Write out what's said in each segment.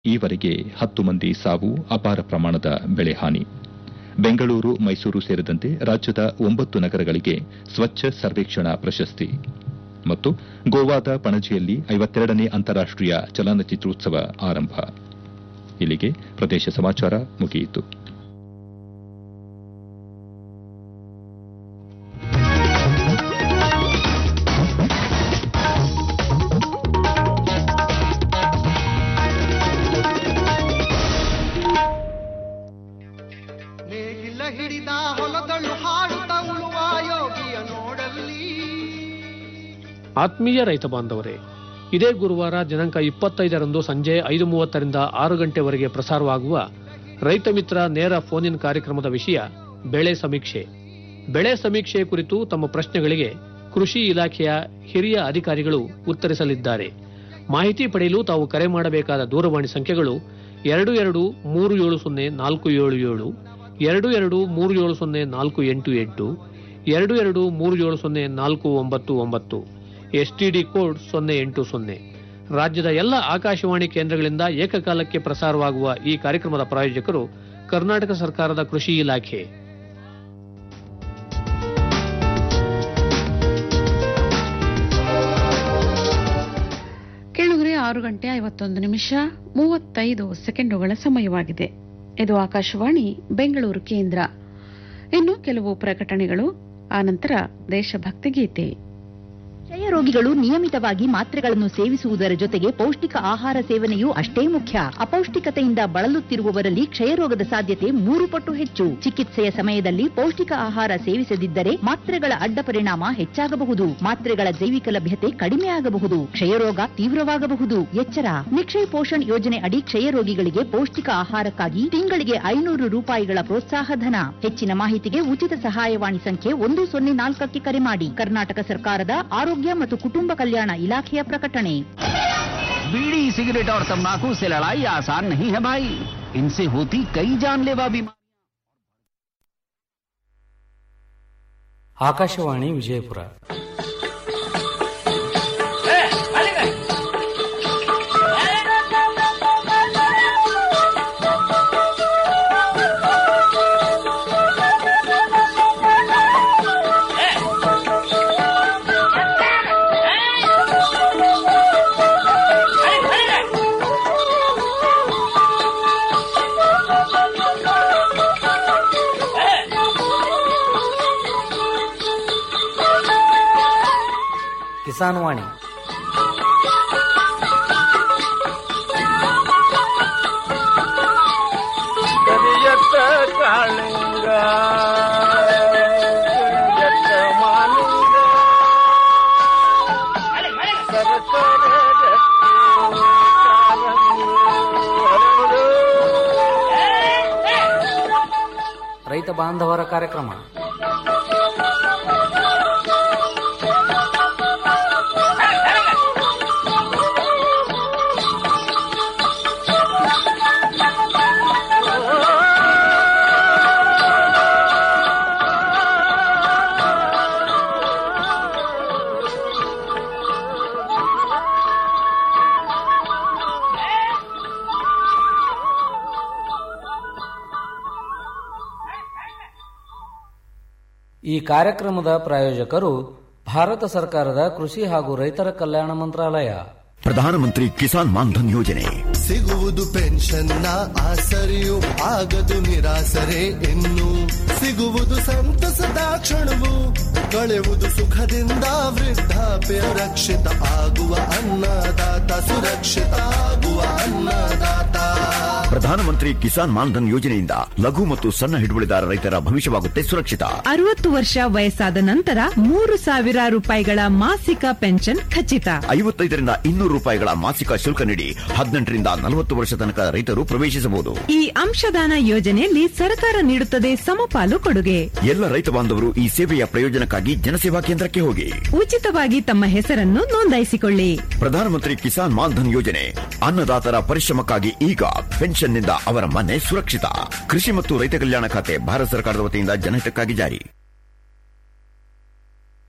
ಈವರೆಗೆ ಹತ್ತು ಮಂದಿ ಸಾವು ಅಪಾರ ಪ್ರಮಾಣದ ಬೆಳೆ ಹಾನಿ ಬೆಂಗಳೂರು ಮೈಸೂರು ಸೇರಿದಂತೆ ರಾಜ್ಯದ ಒಂಬತ್ತು ನಗರಗಳಿಗೆ ಸ್ವಚ್ಛ ಸರ್ವೇಕ್ಷಣಾ ಪ್ರಶಸ್ತಿ ಮತ್ತು ಗೋವಾದ ಪಣಜಿಯಲ್ಲಿ ಐವತ್ತೆರಡನೇ ಅಂತಾರಾಷ್ಟೀಯ ಚಲನಚಿತ್ರೋತ್ಸವ ಆರಂಭ ಇಲ್ಲಿಗೆ ಪ್ರದೇಶ ಸಮಾಚಾರ ಮುಗಿಯಿತು ನೇಗಿಲ ಹಿಡಿದ ಹೊಲದಳು ಹಾಡುತ್ತ ಉಳುವ ಯೋಗಿಯ ನೋಡಲ್ಲಿ ಆತ್ಮೀಯ ರೈತ ಬಾಂಧವರೇ ಇದೇ ಗುರುವಾರ ದಿನಾಂಕ ಇಪ್ಪತ್ತೈದರಂದು ಸಂಜೆ ಐದು ಮೂವತ್ತರಿಂದ ಆರು ಗಂಟೆವರೆಗೆ ಪ್ರಸಾರವಾಗುವ ರೈತ ಮಿತ್ರ ನೇರ ಫೋನ್ ಇನ್ ಕಾರ್ಯಕ್ರಮದ ವಿಷಯ ಬೆಳೆ ಸಮೀಕ್ಷೆ ಬೆಳೆ ಸಮೀಕ್ಷೆ ಕುರಿತು ತಮ್ಮ ಪ್ರಶ್ನೆಗಳಿಗೆ ಕೃಷಿ ಇಲಾಖೆಯ ಹಿರಿಯ ಅಧಿಕಾರಿಗಳು ಉತ್ತರಿಸಲಿದ್ದಾರೆ ಮಾಹಿತಿ ಪಡೆಯಲು ತಾವು ಕರೆ ಮಾಡಬೇಕಾದ ದೂರವಾಣಿ ಸಂಖ್ಯೆಗಳು ಎರಡು ಎರಡು ಮೂರು ಏಳು ಸೊನ್ನೆ ನಾಲ್ಕು ಏಳು ಏಳು ಎರಡು ಎರಡು ಮೂರು ಏಳು ಸೊನ್ನೆ ನಾಲ್ಕು ಎಂಟು ಎಂಟು ಎರಡು ಎರಡು ಮೂರು ಏಳು ಸೊನ್ನೆ ನಾಲ್ಕು ಒಂಬತ್ತು ಒಂಬತ್ತು ಎಸ್ಟಿಡಿ ಕೋಡ್ ಸೊನ್ನೆ ಎಂಟು ಸೊನ್ನೆ ರಾಜ್ಯದ ಎಲ್ಲ ಆಕಾಶವಾಣಿ ಕೇಂದ್ರಗಳಿಂದ ಏಕಕಾಲಕ್ಕೆ ಪ್ರಸಾರವಾಗುವ ಈ ಕಾರ್ಯಕ್ರಮದ ಪ್ರಾಯೋಜಕರು ಕರ್ನಾಟಕ ಸರ್ಕಾರದ ಕೃಷಿ ಇಲಾಖೆ ಕೇಳುಗರೆ ಆರು ಗಂಟೆ ಐವತ್ತೊಂದು ನಿಮಿಷ ಮೂವತ್ತೈದು ಸೆಕೆಂಡುಗಳ ಸಮಯವಾಗಿದೆ ಇದು ಆಕಾಶವಾಣಿ ಬೆಂಗಳೂರು ಕೇಂದ್ರ ಇನ್ನು ಕೆಲವು ಪ್ರಕಟಣೆಗಳು ಆನಂತರ ದೇಶಭಕ್ತಿ ಗೀತೆ ಕ್ಷಯ ರೋಗಿಗಳು ನಿಯಮಿತವಾಗಿ ಮಾತ್ರೆಗಳನ್ನು ಸೇವಿಸುವುದರ ಜೊತೆಗೆ ಪೌಷ್ಟಿಕ ಆಹಾರ ಸೇವನೆಯೂ ಅಷ್ಟೇ ಮುಖ್ಯ ಅಪೌಷ್ಟಿಕತೆಯಿಂದ ಬಳಲುತ್ತಿರುವವರಲ್ಲಿ ಕ್ಷಯರೋಗದ ಸಾಧ್ಯತೆ ಮೂರು ಪಟ್ಟು ಹೆಚ್ಚು ಚಿಕಿತ್ಸೆಯ ಸಮಯದಲ್ಲಿ ಪೌಷ್ಟಿಕ ಆಹಾರ ಸೇವಿಸದಿದ್ದರೆ ಮಾತ್ರೆಗಳ ಅಡ್ಡ ಪರಿಣಾಮ ಹೆಚ್ಚಾಗಬಹುದು ಮಾತ್ರೆಗಳ ಜೈವಿಕ ಲಭ್ಯತೆ ಕಡಿಮೆ ಆಗಬಹುದು ಕ್ಷಯರೋಗ ತೀವ್ರವಾಗಬಹುದು ಎಚ್ಚರ ನಿಕ್ಷಯ್ ಪೋಷಣ್ ಯೋಜನೆ ಅಡಿ ಕ್ಷಯ ರೋಗಿಗಳಿಗೆ ಪೌಷ್ಟಿಕ ಆಹಾರಕ್ಕಾಗಿ ತಿಂಗಳಿಗೆ ಐನೂರು ರೂಪಾಯಿಗಳ ಪ್ರೋತ್ಸಾಹ ಧನ ಹೆಚ್ಚಿನ ಮಾಹಿತಿಗೆ ಉಚಿತ ಸಹಾಯವಾಣಿ ಸಂಖ್ಯೆ ಒಂದು ಸೊನ್ನೆ ನಾಲ್ಕಕ್ಕೆ ಕರೆ ಮಾಡಿ ಕರ್ನಾಟಕ ಸರ್ಕಾರದ ಆರೋಗ್ಯ ಮತ್ತು ಕುಟುಂಬ ಕಲ್ಯಾಣ ಇಲಾಖೆಯ ಪ್ರಕಟಣೆ बीड़ी सिगरेट और तंबाकू से लड़ाई आसान नहीं है भाई इनसे होती कई जानलेवा बीमारी ಆಕಾಶವಾಣಿ ವಿಜಯಪುರ ಕಿಸಾನ್ ವಾಣಿ ಕರಿಯತ್ತ ಕಾಳಿಂಗ ಕರಿಯತ್ತ ಮಾಲಿಂಗ ಸರಸರ ರತ್ನ ಕಾಲಂಗಿ ಹರಡು. ರೈತ ಬಾಂಧವರ ಕಾರ್ಯಕ್ರಮ ಈ ಕಾರ್ಯಕ್ರಮದ ಪ್ರಾಯೋಜಕರು ಭಾರತ ಸರ್ಕಾರದ ಕೃಷಿ ಹಾಗೂ ರೈತರ ಕಲ್ಯಾಣ ಮಂತ್ರಾಲಯ ಪ್ರಧಾನಮಂತ್ರಿ ಕಿಸಾನ್ ಮಾನ್ಧನ್ ಯೋಜನೆ ಸಿಗುವುದು ಪೆನ್ಷನ್ನ ಆಸರೆಯು ಆಗದು ನಿರಾಸರೆ ಇನ್ನು ಸಿಗುವುದು ಸಂತಸದ ಕ್ಷಣವು ಕಳೆವುದು ಸುಖದಿಂದ ವೃದ್ಧಾಪ್ಯ ರಕ್ಷಿತ ಆಗುವ ಅನ್ನದಾತ ಸುರಕ್ಷಿತ ಆಗುವ ಅನ್ನದಾತ ಪ್ರಧಾನಮಂತ್ರಿ ಕಿಸಾನ್ ಮಾನ್ಧನ್ ಯೋಜನೆಯಿಂದ ಲಘು ಮತ್ತು ಸಣ್ಣ ಹಿಡುವಳಿದಾರ ರೈತರ ಭವಿಷ್ಯವಾಗುತ್ತೆ ಸುರಕ್ಷಿತ ಅರವತ್ತು ವರ್ಷ ವಯಸ್ಸಾದ ನಂತರ ಮೂರು ಸಾವಿರ ರೂಪಾಯಿಗಳ ಮಾಸಿಕ ಪೆನ್ಷನ್ ಖಚಿತ ಐವತ್ತೈದರಿಂದ ಇನ್ನೂರು ರೂಪಾಯಿಗಳ ಮಾಸಿಕ ಶುಲ್ಕ ನೀಡಿ ಹದಿನೆಂಟರಿಂದ ನಲವತ್ತು ವರ್ಷ ತನಕ ರೈತರು ಪ್ರವೇಶಿಸಬಹುದು ಈ ಅಂಶದಾನ ಯೋಜನೆಯಲ್ಲಿ ಸರ್ಕಾರ ನೀಡುತ್ತದೆ ಸಮಪಾಲು ಕೊಡುಗೆ ಎಲ್ಲ ರೈತ ಬಾಂಧವರು ಈ ಸೇವೆಯ ಪ್ರಯೋಜನಕ್ಕಾಗಿ ಜನಸೇವಾ ಕೇಂದ್ರಕ್ಕೆ ಹೋಗಿ ಉಚಿತವಾಗಿ ತಮ್ಮ ಹೆಸರನ್ನು ನೋಂದಾಯಿಸಿಕೊಳ್ಳಿ ಪ್ರಧಾನಮಂತ್ರಿ ಕಿಸಾನ್ ಮಾನ್ಧನ್ ಯೋಜನೆ ಅನ್ನದಾತರ ಪರಿಶ್ರಮಕ್ಕಾಗಿ ಈಗ ಪೆನ್ಷನ್ನಿಂದ ಅವರ ಮನೆ ಸುರಕ್ಷಿತ ಕೃಷಿ ಮತ್ತು ರೈತ ಕಲ್ಯಾಣ ಖಾತೆ ಭಾರತ ಸರ್ಕಾರದ ವತಿಯಿಂದ ಜನಹಿತಕ್ಕಾಗಿ ಜಾರಿ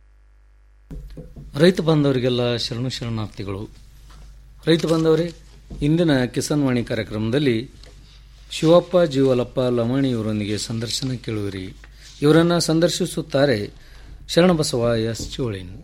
ರೈತ ಬಾಂಧವರಿಗೆಲ್ಲ ಶರಣು ಶರಣಾರ್ಥಿಗಳು ರೈತ ಬಾಂಧವರೇ ಇಂದಿನ ಕಿಸಾನ್ ವಾಣಿ ಕಾರ್ಯಕ್ರಮದಲ್ಲಿ ಶಿವಪ್ಪ ಜೀವಲಪ್ಪ ಲಮಣಿ ಇವರೊಂದಿಗೆ ಸಂದರ್ಶನ ಕೇಳುವಿರಿ ಇವರನ್ನು ಸಂದರ್ಶಿಸುತ್ತಾರೆ ಶರಣಬಸವ ಎಸ್ ಚೋಳಿನ್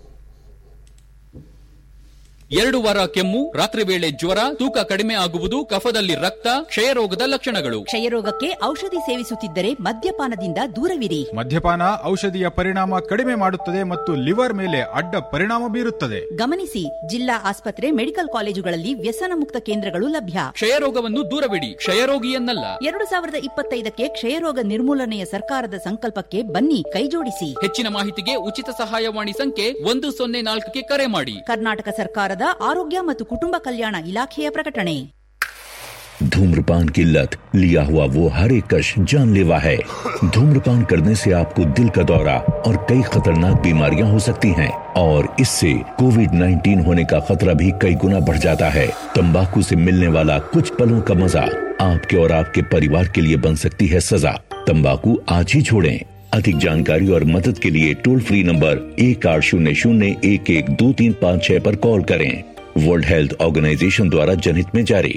ಎರಡು ವಾರ ಕೆಮ್ಮು ರಾತ್ರಿ ವೇಳೆ ಜ್ವರ ತೂಕ ಕಡಿಮೆ ಆಗುವುದು ಕಫದಲ್ಲಿ ರಕ್ತ ಕ್ಷಯರೋಗದ ಲಕ್ಷಣಗಳು ಕ್ಷಯರೋಗಕ್ಕೆ ಔಷಧಿ ಸೇವಿಸುತ್ತಿದ್ದರೆ ಮದ್ಯಪಾನದಿಂದ ದೂರವಿರಿ ಮದ್ಯಪಾನ ಔಷಧಿಯ ಪರಿಣಾಮ ಕಡಿಮೆ ಮಾಡುತ್ತದೆ ಮತ್ತು ಲಿವರ್ ಮೇಲೆ ಅಡ್ಡ ಪರಿಣಾಮ ಬೀರುತ್ತದೆ ಗಮನಿಸಿ ಜಿಲ್ಲಾ ಆಸ್ಪತ್ರೆ ಮೆಡಿಕಲ್ ಕಾಲೇಜುಗಳಲ್ಲಿ ವ್ಯಸನ ಮುಕ್ತ ಕೇಂದ್ರಗಳು ಲಭ್ಯ ಕ್ಷಯರೋಗವನ್ನು ದೂರವಿಡಿ ಕ್ಷಯರೋಗಿಯನ್ನಲ್ಲ ಎರಡು ಸಾವಿರದ ಇಪ್ಪತ್ತೈದಕ್ಕೆ ಕ್ಷಯರೋಗ ನಿರ್ಮೂಲನೆಯ ಸರ್ಕಾರದ ಸಂಕಲ್ಪಕ್ಕೆ ಬನ್ನಿ ಕೈಜೋಡಿಸಿ ಹೆಚ್ಚಿನ ಮಾಹಿತಿಗೆ ಉಚಿತ ಸಹಾಯವಾಣಿ ಸಂಖ್ಯೆ ಒಂದು ಸೊನ್ನೆ ನಾಲ್ಕಕ್ಕೆ ಕರೆ ಮಾಡಿ ಕರ್ನಾಟಕ ಸರ್ಕಾರದ ಆರೋಗ್ಯ ಮತ್ತು ಕುಟುಂಬ ಕಲ್ಯಾಣ ಇಲಾಖೆಯ ಪ್ರಕಟಣೆ धूम्रपान की लत लिया हुआ वो हर एक कश जानलेवा है धूम्रपान करने से आपको दिल का दौरा और कई खतरनाक बीमारियां हो सकती हैं और इससे कोविड 19 होने का खतरा भी कई गुना बढ़ जाता है तंबाकू से मिलने वाला कुछ पलों का मजा आपके और आपके परिवार के लिए बन सकती है सजा तंबाकू आज ही छोड़ें अधिक जानकारी और मदद के लिए टोल फ्री नंबर एक आठ शून्य शून्य एक एक दो तीन पाँच छह पर कॉल करें वर्ल्ड हेल्थ ऑर्गेनाइजेशन द्वारा जनहित में जारी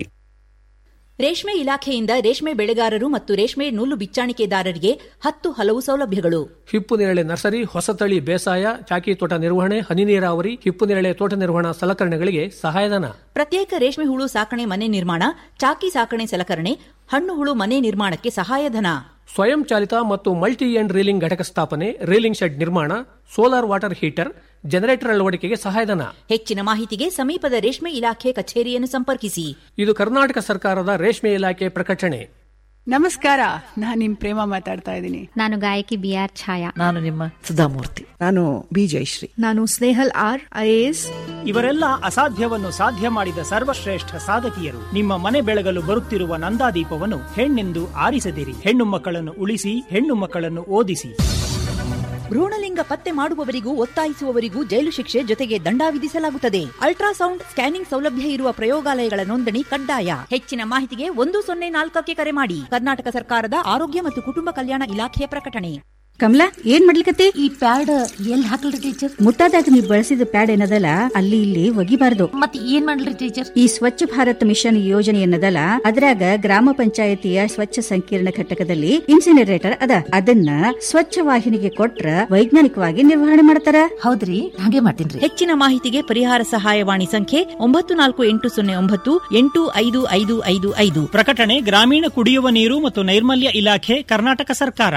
ರೇಷ್ಮೆ ಇಲಾಖೆಯಿಂದ ರೇಷ್ಮೆ ಬೆಳೆಗಾರರು ಮತ್ತು ರೇಷ್ಮೆ ನೂಲು ಬಿಚ್ಚಾಣಿಕೆದಾರರಿಗೆ ಹತ್ತು ಹಲವು ಸೌಲಭ್ಯಗಳು ಹಿಪ್ಪು ನೇರಳೆ ನರ್ಸರಿ ಹೊಸತಳಿ ಬೇಸಾಯ ಚಾಕಿ ತೋಟ ನಿರ್ವಹಣೆ ಹನಿ ನೀರಾವರಿ ಹಿಪ್ಪು ನೇರಳೆ ತೋಟ ನಿರ್ವಹಣಾ ಸಲಕರಣೆಗಳಿಗೆ ಸಹಾಯಧನ ಪ್ರತ್ಯೇಕ ರೇಷ್ಮೆ ಹುಳು ಸಾಕಣೆ ಮನೆ ನಿರ್ಮಾಣ ಚಾಕಿ ಸಾಕಣೆ ಸಲಕರಣೆ ಹಣ್ಣು ಹುಳು ಮನೆ ನಿರ್ಮಾಣಕ್ಕೆ ಸಹಾಯಧನ ಸ್ವಯಂ ಚಾಲಿತ ಮತ್ತು ಮಲ್ಟಿ ಎಂಡ್ ರೀಲಿಂಗ್ ಘಟಕ ಸ್ಥಾಪನೆ ರೀಲಿಂಗ್ ಶೆಡ್ ನಿರ್ಮಾಣ ಸೋಲಾರ್ ವಾಟರ್ ಹೀಟರ್ ಜನರೇಟರ್ ಅಳವಡಿಕೆಗೆ ಸಹಾಯಧನ ಹೆಚ್ಚಿನ ಮಾಹಿತಿಗೆ ಸಮೀಪದ ರೇಷ್ಮೆ ಇಲಾಖೆ ಕಚೇರಿಯನ್ನು ಸಂಪರ್ಕಿಸಿ ಇದು ಕರ್ನಾಟಕ ಸರ್ಕಾರದ ರೇಷ್ಮೆ ಇಲಾಖೆ ಪ್ರಕಟಣೆ ನಮಸ್ಕಾರ ನಾನು ನಿಮ್ ಪ್ರೇಮ ಮಾತಾಡ್ತಾ ಇದ್ದೀನಿ ನಾನು ಗಾಯಕಿ ಬಿ ಆರ್ ಛಾಯಾ ನಾನು ನಿಮ್ಮ ಸುಧಾಮೂರ್ತಿ ನಾನು ಬಿ ಜಯಶ್ರೀ ನಾನು ಸ್ನೇಹಲ್ ಆರ್ ಐಎಎಸ್ ಇವರೆಲ್ಲ ಅಸಾಧ್ಯವನ್ನು ಸಾಧ್ಯ ಮಾಡಿದ ಸರ್ವಶ್ರೇಷ್ಠ ಸಾಧಕಿಯರು ನಿಮ್ಮ ಮನೆ ಬೆಳಗಲು ಬರುತ್ತಿರುವ ನಂದಾದೀಪವನ್ನು ಹೆಣ್ಣೆಂದು ಆರಿಸದಿರಿ ಹೆಣ್ಣು ಮಕ್ಕಳನ್ನು ಉಳಿಸಿ ಹೆಣ್ಣು ಮಕ್ಕಳನ್ನು ಓದಿಸಿ ಭ್ರೂಣಲಿಂಗ ಪತ್ತೆ ಮಾಡುವವರಿಗೂ ಒತ್ತಾಯಿಸುವವರಿಗೂ ಜೈಲು ಶಿಕ್ಷೆ ಜೊತೆಗೆ ದಂಡ ವಿಧಿಸಲಾಗುತ್ತದೆ ಅಲ್ಟ್ರಾಸೌಂಡ್ ಸ್ಕ್ಯಾನಿಂಗ್ ಸೌಲಭ್ಯ ಇರುವ ಪ್ರಯೋಗಾಲಯಗಳ ನೋಂದಣಿ ಕಡ್ಡಾಯ ಹೆಚ್ಚಿನ ಮಾಹಿತಿಗೆ ಒಂದು ಸೊನ್ನೆ ನಾಲ್ಕಕ್ಕೆ ಕರೆ ಮಾಡಿ ಕರ್ನಾಟಕ ಸರ್ಕಾರದ ಆರೋಗ್ಯ ಮತ್ತು ಕುಟುಂಬ ಕಲ್ಯಾಣ ಇಲಾಖೆಯ ಪ್ರಕಟಣೆ ಕಮಲಾ ಏನ್ ಮಾಡ್ಲಿಕತ್ತಿ ಈ ಪ್ಯಾಡ್ ಎಲ್ಲಿ ಹಾಕಲ್ರಿ ಟೀಚರ್ ಮುಟ್ಟಾದಾಗ ನೀವು ಬಳಸಿದ ಪ್ಯಾಡ್ ಏನದಲ್ಲ ಅಲ್ಲಿ ಇಲ್ಲಿ ಒಗಿಬಾರ್ದು ಮತ್ತೆ ಏನ್ ಮಾಡ್ಲಿ ಟೀಚರ್ ಈ ಸ್ವಚ್ಛ ಭಾರತ್ ಮಿಷನ್ ಯೋಜನೆ ಏನದಲ್ಲ ಅದ್ರಾಗ ಗ್ರಾಮ ಪಂಚಾಯತಿಯ ಸ್ವಚ್ಛ ಸಂಕೀರ್ಣ ಘಟಕದಲ್ಲಿ ಇನ್ಸಿನರೇಟರ್ ಅದ ಅದನ್ನ ಸ್ವಚ್ಛ ವಾಹಿನಿಗೆ ಕೊಟ್ರ ವೈಜ್ಞಾನಿಕವಾಗಿ ನಿರ್ವಹಣೆ ಮಾಡ್ತಾರ ಹೌದ್ರಿ ಹಾಗೆ ಮಾಡ್ತೀನಿ ಹೆಚ್ಚಿನ ಮಾಹಿತಿಗೆ ಪರಿಹಾರ ಸಹಾಯವಾಣಿ ಸಂಖ್ಯೆ ಒಂಬತ್ತು ನಾಲ್ಕು ಎಂಟು ಸೊನ್ನೆ ಒಂಬತ್ತು ಎಂಟು ಐದು ಐದು ಐದು ಐದು ಪ್ರಕಟಣೆ ಗ್ರಾಮೀಣ ಕುಡಿಯುವ ನೀರು ಮತ್ತು ನೈರ್ಮಲ್ಯ ಇಲಾಖೆ ಕರ್ನಾಟಕ ಸರ್ಕಾರ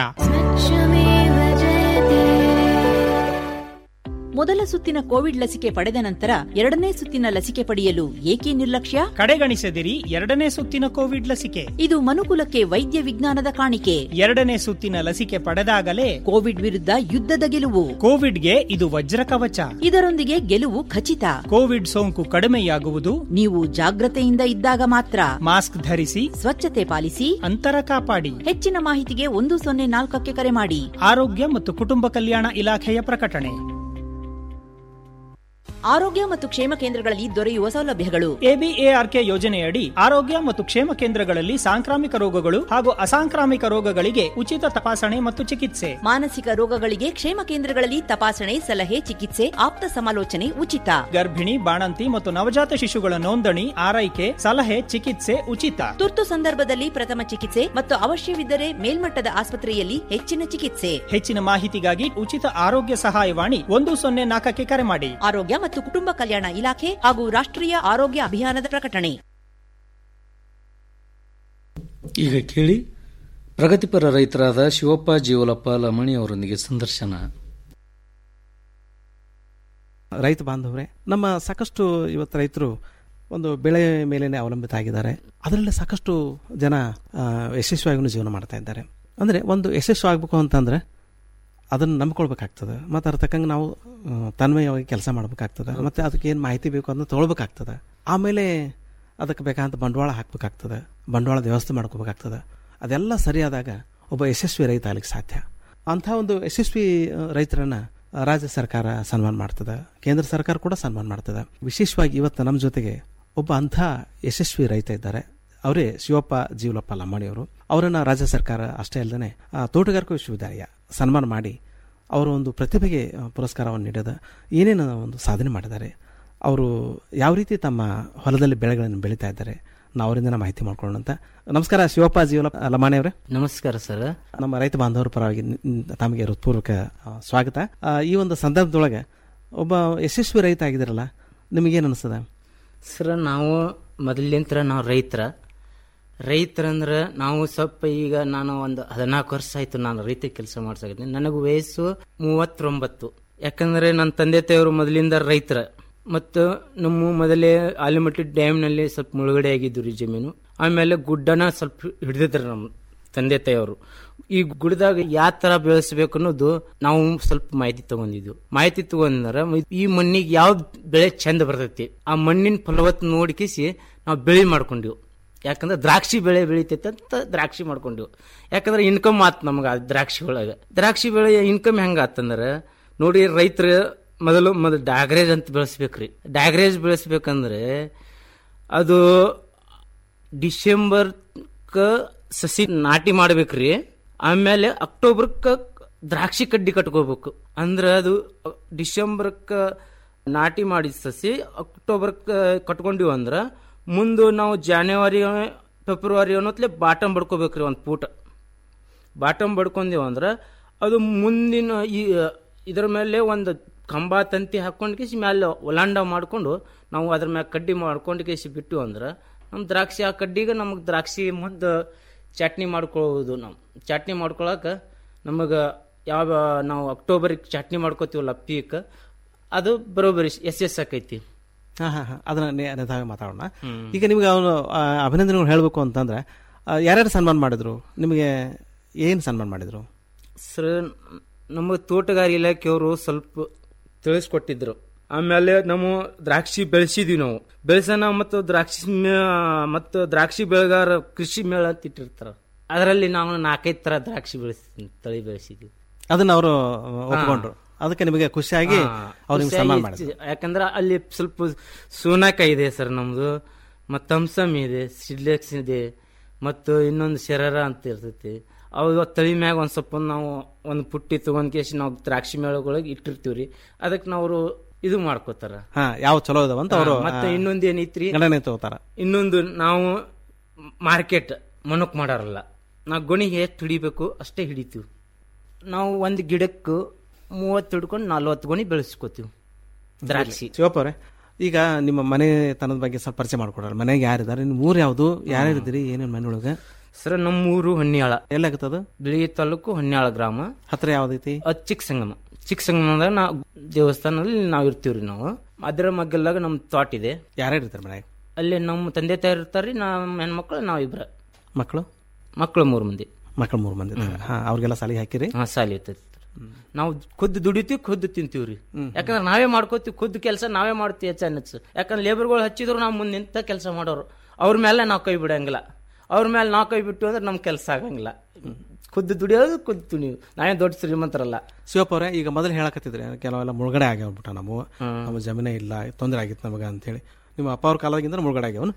ಮೊದಲ ಸುತ್ತಿನ ಕೋವಿಡ್ ಲಸಿಕೆ ಪಡೆದ ನಂತರ ಎರಡನೇ ಸುತ್ತಿನ ಲಸಿಕೆ ಪಡೆಯಲು ಏಕೆ ನಿರ್ಲಕ್ಷ್ಯ ಕಡೆಗಣಿಸದಿರಿ ಎರಡನೇ ಸುತ್ತಿನ ಕೋವಿಡ್ ಲಸಿಕೆ ಇದು ಮನುಕುಲಕ್ಕೆ ವೈದ್ಯ ವಿಜ್ಞಾನದ ಕಾಣಿಕೆ ಎರಡನೇ ಸುತ್ತಿನ ಲಸಿಕೆ ಪಡೆದಾಗಲೇ ಕೋವಿಡ್ ವಿರುದ್ಧ ಯುದ್ಧದ ಗೆಲುವು ಕೋವಿಡ್ಗೆ ಇದು ವಜ್ರ ಕವಚ ಇದರೊಂದಿಗೆ ಗೆಲುವು ಖಚಿತ ಕೋವಿಡ್ ಸೋಂಕು ಕಡಿಮೆಯಾಗುವುದು ನೀವು ಜಾಗ್ರತೆಯಿಂದ ಇದ್ದಾಗ ಮಾತ್ರ ಮಾಸ್ಕ್ ಧರಿಸಿ ಸ್ವಚ್ಛತೆ ಪಾಲಿಸಿ ಅಂತರ ಕಾಪಾಡಿ ಹೆಚ್ಚಿನ ಮಾಹಿತಿಗೆ ಒಂದು ಸೊನ್ನೆ ನಾಲ್ಕಕ್ಕೆ ಕರೆ ಮಾಡಿ ಆರೋಗ್ಯ ಮತ್ತು ಕುಟುಂಬ ಕಲ್ಯಾಣ ಇಲಾಖೆಯ ಪ್ರಕಟಣೆ ಆರೋಗ್ಯ ಮತ್ತು ಕ್ಷೇಮ ಕೇಂದ್ರಗಳಲ್ಲಿ ದೊರೆಯುವ ಸೌಲಭ್ಯಗಳು ಎಬಿಎಆರ್ಕೆ ಯೋಜನೆಯಡಿ ಆರೋಗ್ಯ ಮತ್ತು ಕ್ಷೇಮ ಕೇಂದ್ರಗಳಲ್ಲಿ ಸಾಂಕ್ರಾಮಿಕ ರೋಗಗಳು ಹಾಗೂ ಅಸಾಂಕ್ರಾಮಿಕ ರೋಗಗಳಿಗೆ ಉಚಿತ ತಪಾಸಣೆ ಮತ್ತು ಚಿಕಿತ್ಸೆ ಮಾನಸಿಕ ರೋಗಗಳಿಗೆ ಕ್ಷೇಮ ಕೇಂದ್ರಗಳಲ್ಲಿ ತಪಾಸಣೆ ಸಲಹೆ ಚಿಕಿತ್ಸೆ ಆಪ್ತ ಸಮಾಲೋಚನೆ ಉಚಿತ ಗರ್ಭಿಣಿ ಬಾಣಂತಿ ಮತ್ತು ನವಜಾತ ಶಿಶುಗಳ ನೋಂದಣಿ ಆರೈಕೆ ಸಲಹೆ ಚಿಕಿತ್ಸೆ ಉಚಿತ ತುರ್ತು ಸಂದರ್ಭದಲ್ಲಿ ಪ್ರಥಮ ಚಿಕಿತ್ಸೆ ಮತ್ತು ಅವಶ್ಯವಿದ್ದರೆ ಮೇಲ್ಮಟ್ಟದ ಆಸ್ಪತ್ರೆಯಲ್ಲಿ ಹೆಚ್ಚಿನ ಚಿಕಿತ್ಸೆ ಹೆಚ್ಚಿನ ಮಾಹಿತಿಗಾಗಿ ಉಚಿತ ಆರೋಗ್ಯ ಸಹಾಯವಾಣಿ ಒಂದು ಸೊನ್ನೆ ನಾಲ್ಕಕ್ಕೆ ಕರೆ ಮಾಡಿ ಆರೋಗ್ಯ ಮತ್ತು ಕುಟುಂಬ ಕಲ್ಯಾಣ ಇಲಾಖೆ ಹಾಗೂ ರಾಷ್ಟ್ರೀಯ ಆರೋಗ್ಯ ಅಭಿಯಾನದ ಪ್ರಕಟಣೆ ಈಗ ಕೇಳಿ ಪ್ರಗತಿಪರ ರೈತರಾದ ಶಿವಪ್ಪ ಜೀವಲಪ್ಪ ಲಮಣಿ ಅವರೊಂದಿಗೆ ಸಂದರ್ಶನ ರೈತ ಬಾಂಧವರೇ ನಮ್ಮ ಸಾಕಷ್ಟು ಇವತ್ತು ರೈತರು ಒಂದು ಬೆಳೆ ಮೇಲೇನೆ ಅವಲಂಬಿತ ಆಗಿದ್ದಾರೆ ಅದರಲ್ಲಿ ಸಾಕಷ್ಟು ಜನ ಆ, ಯಶಸ್ವಿಯಾಗೂ ಜೀವನ ಮಾಡ್ತಾ ಇದ್ದಾರೆ ಅಂದರೆ ಒಂದು ಯಶಸ್ವಿ ಆಗಬೇಕು ಅಂತಂದರೆ ಅದನ್ನು ನಂಬ್ಕೊಳ್ಬೇಕಾಗ್ತದೆ ಮತ್ತು ಅದ್ರ ತಕ್ಕಂಗೆ ನಾವು ಆ, ತನ್ಮಯವಾಗಿ ಕೆಲಸ ಮಾಡ್ಬೇಕಾಗ್ತದೆ ಮತ್ತು ಅದಕ್ಕೆ ಏನು ಮಾಹಿತಿ ಬೇಕು ಅದನ್ನ ತೊಗೊಳ್ಬೇಕಾಗ್ತದೆ ಆಮೇಲೆ ಅದಕ್ಕೆ ಬೇಕಾದಂಥ ಬಂಡವಾಳ ಹಾಕಬೇಕಾಗ್ತದೆ ಬಂಡವಾಳದ ವ್ಯವಸ್ಥೆ ಮಾಡ್ಕೋಬೇಕಾಗ್ತದೆ ಅದೆಲ್ಲ ಸರಿಯಾದಾಗ ಒಬ್ಬ ಯಶಸ್ವಿ ರೈತ ಆಗ್ಲಿಕ್ಕೆ ಸಾಧ್ಯ ಅಂಥ ಒಂದು ಯಶಸ್ವಿ ಆ, ರೈತರನ್ನ ಆ, ರಾಜ್ಯ ಸರ್ಕಾರ ಸನ್ಮಾನ ಮಾಡ್ತದೆ ಕೇಂದ್ರ ಸರ್ಕಾರ ಕೂಡ ಸನ್ಮಾನ ಮಾಡ್ತದೆ ವಿಶೇಷವಾಗಿ ಇವತ್ತು ನಮ್ಮ ಜೊತೆಗೆ ಒಬ್ಬ ಅಂಥ ಯಶಸ್ವಿ ರೈತ ಇದ್ದಾರೆ ಅವರೇ ಶಿವಪ್ಪ ಜೀವಲಪ್ಪ ಲಂಬಾಣಿ ಅವರು ಅವರನ್ನು ರಾಜ್ಯ ಸರ್ಕಾರ ಅಷ್ಟೇ ಅಲ್ಲದೆ ತೋಟಗಾರಿಕಾ ವಿಶ್ವವಿದ್ಯಾಲಯ ಸನ್ಮಾನ ಮಾಡಿ ಅವರು ಒಂದು ಪ್ರತಿಭೆಗೆ ಆ, ಪುರಸ್ಕಾರವನ್ನು ನೀಡಿದ ಏನೇನು ಒಂದು ಸಾಧನೆ ಮಾಡಿದ್ದಾರೆ ಅವರು ಯಾವ ರೀತಿ ತಮ್ಮ ಹೊಲದಲ್ಲಿ ಬೆಳೆಗಳನ್ನು ಬೆಳೀತಾ ಇದ್ದಾರೆ ನಾವು ಅವರಿಂದ ಮಾಹಿತಿ ಮಾಡ್ಕೊಳ್ಳೋಣ ಅಂತ ನಮಸ್ಕಾರ ಶಿವಪ್ಪ ಜೀವಲ ಲಮಾಣಿ ಅವರೇ ನಮಸ್ಕಾರ ಸರ್ ನಮ್ಮ ರೈತ ಬಾಂಧವರ ಪರವಾಗಿ ನಿ- ನಿ- ತಮಗೆ ಹೃತ್ಪೂರ್ವಕ ಆ, ಸ್ವಾಗತ ಆ, ಈ ಒಂದು ಸಂದರ್ಭದೊಳಗೆ ಒಬ್ಬ ಯಶಸ್ವಿ ರೈತ ಆಗಿದ್ದೀರಲ್ಲ ನಿಮಗೇನು ಅನಿಸ್ತದ ಸರ್ ನಾವು ಮೊದಲಿಂತ್ರ ನಾವು ರೈತರ ರೈತರಂದ್ರೆ ನಾವು ಸ್ವಲ್ಪ ಈಗ ನಾನು ಒಂದು ಹದಿನಾಲ್ಕು ವರ್ಷ ಆಯ್ತು ನಾನು ರೈತ ಕೆಲಸ ಮಾಡ್ಸಾಕಿದ್ದೀನಿ ನನಗೆ ವಯಸ್ಸು ಮೂವತ್ತೊಂಬತ್ತು ಯಾಕಂದ್ರೆ ನನ್ನ ತಂದೆ ತಾಯಿಯವರು ಮೊದಲಿಂದ ರೈತರ ಮತ್ತು ನಮ್ಮ ಮೊದಲೇ ಆಲಿಮಟ್ಟಿ ಡ್ಯಾಮ್ನಲ್ಲಿ ಸ್ವಲ್ಪ ಮುಳುಗಡೆ ಆಗಿದ್ದು ರೀ ಜಮೀನು ಆಮೇಲೆ ಗುಡ್ಡನ ಸ್ವಲ್ಪ ಹಿಡಿದಿದ್ರು ನಮ್ಮ ತಂದೆ ತಾಯಿಯವರು ಈ ಗುಡ್ಡದಾಗ ಯಾವ ತರ ಬೆಳೆಸಬೇಕು ಅನ್ನೋದು ನಾವು ಸ್ವಲ್ಪ ಮಾಹಿತಿ ತಗೊಂಡಿದ್ವು ಮಾಹಿತಿ ತಗೊಂಡ್ರ ಈ ಮಣ್ಣಿಗೆ ಯಾವ್ದು ಬೆಳೆ ಚಂದ ಬರ್ತೈತಿ ಆ ಮಣ್ಣಿನ ಫಲವತ್ ನೋಡ್ಕಿಸಿ ನಾವು ಬೆಳೆ ಮಾಡ್ಕೊಂಡಿವು ಯಾಕಂದ್ರೆ ದ್ರಾಕ್ಷಿ ಬೆಳೆ ಬೆಳಿತೈತೆ ಅಂತ ದ್ರಾಕ್ಷಿ ಮಾಡ್ಕೊಂಡಿವು ಯಾಕಂದ್ರೆ ಇನ್ಕಮ್ ಆತ್ ನಮ್ಗೆ ಆ ದ್ರಾಕ್ಷಿ ಒಳಗೆ ದ್ರಾಕ್ಷಿ ಬೆಳೆ ಇನ್ಕಮ್ ಹೆಂಗ ಆತಂದ್ರೆ ನೋಡಿ ರೈತರ ಮೊದಲು ಮೊದಲು ಡಾಗ್ರೇಜ್ ಅಂತ ಬೆಳೆಸ್ಬೇಕ್ರಿ ಡಾಗ್ರೇಜ್ ಬೆಳೆಸ್ಬೇಕಂದ್ರೆ ಅದು ಡಿಸೆಂಬರ್ಕ ಸಸಿ ನಾಟಿ ಮಾಡ್ಬೇಕ್ರಿ ಆಮೇಲೆ ಅಕ್ಟೋಬರ್ಕ ದ್ರಾಕ್ಷಿ ಕಡ್ಡಿ ಕಟ್ಕೋಬೇಕು ಅಂದ್ರೆ ಅದು ಡಿಸೆಂಬರ್ಕ ನಾಟಿ ಮಾಡಿದ ಸಸಿ ಅಕ್ಟೋಬರ್ಕ ಕಟ್ಕೊಂಡಿವಿ ಅಂದ್ರೆ ಮುಂದೆ ನಾವು ಜಾನ್ಯುವರಿ ಫೆಬ್ರವರಿ ಅನ್ನೋತ್ಲೆ ಬಾಟಮ್ ಬಡ್ಕೋಬೇಕ್ರಿ ಒಂದು ಪೂಟ ಬಾಟಮ್ ಬಡ್ಕೊಂಡೇವು ಅಂದ್ರೆ ಅದು ಮುಂದಿನ ಈ ಇದರ ಮೇಲೆ ಒಂದು ಕಂಬ ತಂತಿ ಹಾಕೊಂಡು ಕೇಸಿ ಮೇಲೆ ಒಲಾಂಡ ಮಾಡಿಕೊಂಡು ನಾವು ಅದ್ರ ಮೇಲೆ ಕಡ್ಡಿ ಮಾಡ್ಕೊಂಡು ಕೇಸಿ ಬಿಟ್ಟು ಅಂದ್ರೆ ನಮ್ಮ ದ್ರಾಕ್ಷಿ ಆ ಕಡ್ಡಿಗೆ ನಮಗೆ ದ್ರಾಕ್ಷಿ ಮುಂದೆ ಚಟ್ನಿ ಮಾಡ್ಕೊಳ್ಳೋದು ನಾವು ಚಟ್ನಿ ಮಾಡ್ಕೊಳಕ್ಕೆ ನಮಗೆ ಯಾವ ನಾವು ಅಕ್ಟೋಬರಿಗೆ ಚಟ್ನಿ ಮಾಡ್ಕೋತೀವಲ್ಲ ಪೀಕ್ ಅದು ಬರೋಬ್ಬರಿ ಎಸ್ ಎಸ್ ಆಕೈತಿ ಹಾಂ ಹಾಂ ಹಾಂ ಅದನ್ನ ನೇ- ನೇತಾಗ ಮಾತಾಡೋಣ ಈಗ ನಿಮ್ಗೆ ಅವನು ಆ, ಅಭಿನಂದನೆಗಳು ಹೇಳಬೇಕು ಅಂತಂದ್ರೆ ಆ, ಯಾರ್ಯಾರು ಸನ್ಮಾನ ಮಾಡಿದ್ರು ನಿಮಗೆ ಏನು ಸನ್ಮಾನ ಮಾಡಿದ್ರು ಸರ್ ನಮ್ಮ ತೋಟಗಾರಿ ಇಲಾಖೆಯವರು ಸ್ವಲ್ಪ ತಿಳಿಸ್ಕೊಟ್ಟಿದ್ರು ಆಮೇಲೆ ನಾವು ದ್ರಾಕ್ಷಿ ಬೆಳೆಸಿದ್ವಿ ನಾವು ಬೆಳೆಸೋಣ ಮತ್ತು ದ್ರಾಕ್ಷಿ ಮೇ- ಮತ್ತು ದ್ರಾಕ್ಷಿ ಬೆಳೆಗಾರ ಕೃಷಿ ಮೇಳ ಅಂತ ಇಟ್ಟಿರ್ತಾರ ಅದರಲ್ಲಿ ನಾವು ನಾಲ್ಕೈದು ತರ ದ್ರಾಕ್ಷಿ ಬೆಳೆಸಿ ತಳಿ ಬೆಳೆಸಿದ್ವಿ ಅದನ್ನ ಅವರು ಒಪ್ಕೊಂಡ್ರು ಅದಕ್ಕೆ ನಿಮಗೆ ಖುಷಿಯಾಗಿ ಅವ್ರು ನಿಮ್ಗೆ ಸನ್ಮಾನ ಮಾಡಿದ್ರು ಯಾಕಂದ್ರೆ ಅಲ್ಲಿ ಸ್ವಲ್ಪ ಸೋನಾಕಾಯಿ ಇದೆ ಸರ್ ನಮ್ದು ಮತ್ತು ಥಮ್ಸಮ್ ಇದೆ ಸಿಡ್ಲೆಕ್ಸ್ ಇದೆ ಮತ್ತು ಇನ್ನೊಂದು ಶರರ ಅಂತ ಇರ್ತೈತಿ ಅವು ತಳಿ ಮ್ಯಾಗ ಒಂದು ಸ್ವಲ್ಪ ನಾವು ಒಂದು ಪುಟ್ಟಿ ತಗೊಂಡ್ ಕೇಸಿ ನಾವು ದ್ರಾಕ್ಷಿ ಮೇಳಗಳಿಗೆ ಇಟ್ಟಿರ್ತೀವಿ ರೀ ಅದಕ್ಕೆ ನಾವು ಇದು ಮಾಡ್ಕೋತಾರ ಹಾ ಯಾವ ಚಲೋ ಇದಾವ ಅಂತ ಅವರು ಮತ್ತೆ ಇನ್ನೊಂದು ಏನೈತ್ರಿ ಗಣನೆ ತಗೋತಾರ ಇನ್ನೊಂದು ನಾವು ಮಾರ್ಕೆಟ್ ಮನಕ್ ಮಾಡಾರಲ್ಲ ನಾವು ಗೊಣಿಗೆ ಎಷ್ಟು ಹಿಡಿಬೇಕು ಅಷ್ಟೇ ಹಿಡಿತೀವಿ ನಾವು ಒಂದು ಗಿಡಕ್ಕೆ ಮೂವತ್ತು ಹಿಡ್ಕೊಂಡು ನಲ್ವತ್ತು ಗೊಣಿ ಬೆಳೆಸ್ಕೋತೀವಿ ದ್ರಾಕ್ಷಿ ಶಿವಪ್ಪ ಅವರೇ ಈಗ ನಿಮ್ಮ ಮನೆ ತನದ ಬಗ್ಗೆ ಸ್ವಲ್ಪ ಪರಿಚಯ ಮಾಡ್ಕೊಡ್ರಿ ಮನೆಗೆ ಯಾರಿದ್ದಾರೆ ನಿಮ್ಮ ಊರು ಯಾವುದು ಯಾರ್ಯಾರಿದ್ದೀರಿ ಏನೇನು ಮನೆ ಒಳಗೆ ಸರ್ ನಮ್ಮ ಊರು ಹೊನ್ಯಾಳ ಎಲ್ಲಾಗತ್ತದ ಬಿಳಿ ತಾಲೂಕು ಹೊನ್ಯಾಳ ಗ್ರಾಮ ಹತ್ರ ಯಾವ್ದೈತಿ ಅದು ಚಿಕ್ಕ ಸಂಗಮ ಚಿಕ್ಕ ಸಂಗಮದಾಗ ನಾವು ದೇವಸ್ಥಾನದಲ್ಲಿ ನಾವು ಇರ್ತೀವ್ರಿ ನಾವು ಅದರ ಮಗ್ಗಲ್ಲಾಗ ನಮ್ಮ ತೋಟ ಇದೆ ಯಾರ್ಯಾರು ಇರ್ತಾರೆ ಮನೆಗೆ ಅಲ್ಲಿ ನಮ್ಮ ತಂದೆ ತಾಯಿ ಇರ್ತಾರ್ರಿ ನಮ್ಮ ಹೆಣ್ಮಕ್ಳು ನಾವು ಇಬ್ರ ಮಕ್ಕಳು ಮಕ್ಕಳು ಮೂರು ಮಂದಿ ಮಕ್ಕಳು ಮೂರು ಮಂದಿ ಇದ್ದಾರೆ. ಹಾ ಅವ್ರಿಗೆಲ್ಲ ಸಾಲಿಗೆ ಹಾಕಿರಿ ಹಾ ಸಾಲಿ ಇರ್ತೈತಿ ನಾವು ಖುದ್ದು ದುಡಿತೀವಿ ಖುದ್ದು ತಿಂತೀವ್ರಿ ಯಾಕಂದ್ರೆ ನಾವೇ ಮಾಡ್ಕೋತೀವಿ ಖುದ್ದು ಕೆಲಸ ನಾವೇ ಮಾಡ್ತೀವಿ ಹೆಚ್ಚ ಅನ್ನಿಸ್ ಯಾಕಂದ್ರೆ ಲೇಬರ್ಗಳು ಹಚ್ಚಿದ್ರು ನಾವು ಮುಂದೆ ನಿಂತ ಕೆಲಸ ಮಾಡೋರು ಅವ್ರ ಮೇಲೆ ನಾವು ಕೈ ಬಿಡಂಗಿಲ್ಲ ಅವ್ರ ಮೇಲೆ ನಾವು ಕೈ ಬಿಟ್ಟು ಅಂದ್ರೆ ನಮ್ ಕೆಲಸ ಆಗಂಗಿಲ್ಲ ಖುದ್ದು ದುಡಿಯೋದು ಖುದ್ದು ತುಣಿಯೋದು ನಾವೇ ದೊಡ್ಡ ಶ್ರೀಮಂತರಲ್ಲ ಶಿವಪ್ಪ ಅವರೇ ಈಗ ಮೊದಲು ಹೇಳಕತ್ತಿದ್ರೆ ಕೆಲವೆಲ್ಲ ಮುಳುಗಡೆ ಆಗ್ಯಾವ್ಬಿಟ್ಟ ನಾವು ನಮ್ಮ ಜಮೀನೇ ಇಲ್ಲ ತೊಂದರೆ ಆಗಿತ್ತು ನಮಗೆ ಅಂತೇಳಿ ನಿಮ್ಮ ಅಪ್ಪ ಅವ್ರ ಕಾಲದಾಗಿಂದ ಮುಳುಗಡೆ ಆಗ್ಯಾವನು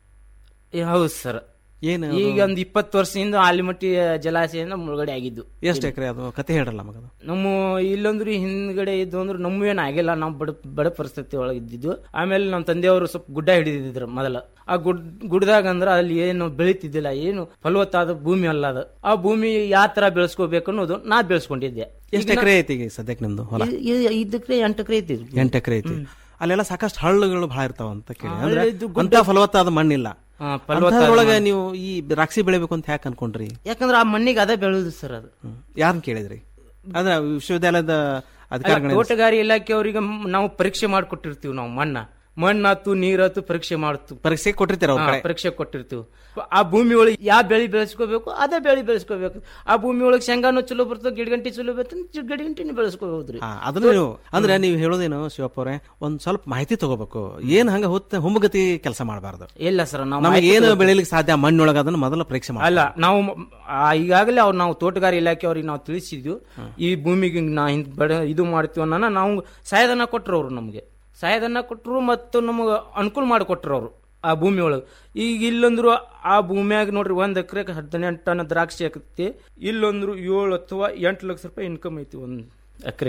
ಹೌದು ಸರ್ ಏನು ಈಗ ಒಂದು ಇಪ್ಪತ್ತು ವರ್ಷದಿಂದ ಆಲಿಮಟ್ಟಿ ಜಲಾಶಯದಿಂದ ಮುಳುಗಡೆ ಆಗಿದ್ದು ಎಷ್ಟು ಎಕರೆ ಅದು ಕತೆ ಹೇಳಲ್ಲ ಮಗದು ನಮ್ಮ ಇಲ್ಲೊಂದ್ರು ಹಿಂದ್ಗಡೆ ಇದ್ದು ಅಂದ್ರೆ ನಮ್ಮವೇನು ಆಗಿಲ್ಲ ನಾವು ಬಡ ಬಡ ಪರಿಸ್ಥಿತಿ ಒಳಗೆ ಇದ್ದಿದ್ದು ಆಮೇಲೆ ನಮ್ಮ ತಂದೆಯವರು ಸ್ವಲ್ಪ ಗುಡ್ಡ ಹಿಡಿದಿದ್ರು ಮೊದಲ ಆ ಗುಡ್ ಗುಡ್ಡದಾಗ ಅಂದ್ರೆ ಅಲ್ಲಿ ಏನು ಬೆಳೀತಿದ್ದಿಲ್ಲ ಏನು ಫಲವತ್ತಾದ ಭೂಮಿ ಅಲ್ಲ ಅದು ಆ ಭೂಮಿ ಯಾವ ತರ ಬೆಳೆಸ್ಕೋಬೇಕು ಅನ್ನೋದು ನಾ ಬೆಳೆಸ್ಕೊಂಡಿದ್ದೆ ಎಷ್ಟು ಎಕರೆ ಐತಿ ಈಗ ಸದ್ಯಕ್ಕೆ ನಿಮ್ದು ಹೊಲ ಐದು ಎಕರೆ ಎಂಟು ಎಕರೆ ಐತಿ ಎಂಟು ಎಕರೆ ಐತಿ ಅಲ್ಲೆಲ್ಲ ಸಾಕಷ್ಟು ಹಳ್ಳುಗಳು ಬಹಳ ಇರ್ತಾವ ಅಂತ ಕೇಳಿ ಅಂದ್ರೆ ಹಳ್ಳಿದ್ದು ಗುಡ್ಡ- ಅಂತ ಫಲವತ್ತಾದ ಮಣ್ಣಿಲ್ಲ ಹಾ, ಫಲವತ್ತಾದ ಒಳಗೆ ಮಣ್ಣು. ನೀವು ಈ ದ್ರಾಕ್ಷಿ ಬೆಳಿಬೇಕು ಅಂತ ಯಾಕೆ ಅನ್ಕೊಂಡ್ರಿ ಯಾಕಂದ್ರೆ ಆ ಮಣ್ಣಿಗೆ ಅದೇ ಬೆಳೆದು ಸರ್ ಅದು ಯಾರನ್ನ ಕೇಳಿದ್ರಿ ಅದ್ರ ವಿಶ್ವವಿದ್ಯಾಲಯದ ಅಲ್ಲ, ಅಧಿಕಾರಿಗಳ ತೋಟಗಾರಿ ಇಲಾಖೆಯವರಿಗೆ ನಾವು ಪರೀಕ್ಷೆ ಮಾಡಿಕೊಟ್ಟಿರ್ತೀವಿ ನಾವು ಮಣ್ಣ ಮಣ್ಣಾತು ನೀರಾತು ಪರೀಕ್ಷೆ ಮಾಡ್ತು ಪರೀಕ್ಷೆ ಕೊಟ್ಟಿರ್ತೀರ ಅವ್ರ ಕಡೆ ಪರೀಕ್ಷೆ ಕೊಟ್ಟಿರ್ತೀವಿ ಆ ಭೂಮಿ ಒಳಗೆ ಯಾವ ಬೆಳೆ ಬೆಳೆಸ್ಕೋಬೇಕು ಅದೇ ಬೆಳೆ ಬೆಳೆಸ್ಕೋಬೇಕು ಆ ಭೂಮಿ ಒಳಗೆ ಶೇಂಗಾನು ಚಲೋ ಬರ್ತದೆ ಗಿಡಗಂಟಿ ಚಲೋ ಬರ್ತದೆ ಗಿಡಗಂಟಿನೂ ಬೆಳೆಸ್ಕೋಬಹುದ್ರಿ ಹಾ, ಅದನ್ನ ನೀವು ಅಂದ್ರೆ ನೀವು ಹೇಳೋದೇನು ಶಿವಪ್ಪ ಅವರೇ ಒಂದ್ ಸ್ವಲ್ಪ ಮಾಹಿತಿ ತಗೋಬೇಕು ಏನ್ ಹಂಗ ಹೊತ್ತ ಹುಮ್ಮಗತಿ ಕೆಲಸ ಮಾಡಬಾರ್ದು ಇಲ್ಲ ಸರ್ ನಾವು ನಮಗೆ ಮಾಹಿತಿ ಏನು ತಗೋಬೇಕು. ಬೆಳಿಲಿಕ್ಕೆ ಸಾಧ್ಯ ಮಣ್ಣೊಳಗ ಅದನ್ನ ಮೊದಲ ಪರೀಕ್ಷೆ ಮಾಡಿ ಅಲ್ಲ ನಾವು ಆ, ಈಗಾಗಲೇ ಅವ್ರು ನಾವು ತೋಟಗಾರಿ ಇಲಾಖೆಯವ್ರಿಗೆ ನಾವು ತಿಳಿಸಿದ್ವಿ ಈ ಭೂಮಿಗೆ ನಾ ಹಿಂಗ್ ಬಡ ಇದು ಮಾಡ್ತೀವಿ ಅನ್ನೋನ ನಾವು ಸಹಾಯಧನ ಕೊಟ್ರು ಅವ್ರು ನಮಗೆ ಸಹಾಯಧನ ಕೊಟ್ಟರು ಮತ್ತು ನಮಗೆ ಅನುಕೂಲ ಮಾಡಿಕೊಟ್ರು ಅವರು ಆ ಭೂಮಿ ಒಳಗೆ ಈಗ ಇಲ್ಲಂದ್ರು ಆ ಭೂಮಿಯಾಗ ನೋಡ್ರಿ ಒಂದ್ ಎಕರೆಗೆ ಹದಿನೆಂಟು ಟನ್ ದ್ರಾಕ್ಷಿ ಹಾಕತಿ ಇಲ್ಲಂದ್ರು ಏಳು ಅಥವಾ ಎಂಟು ಲಕ್ಷ ರೂಪಾಯಿ ಇನ್ಕಮ್ ಐತಿ ಒಂದ್ ಎಕರೆ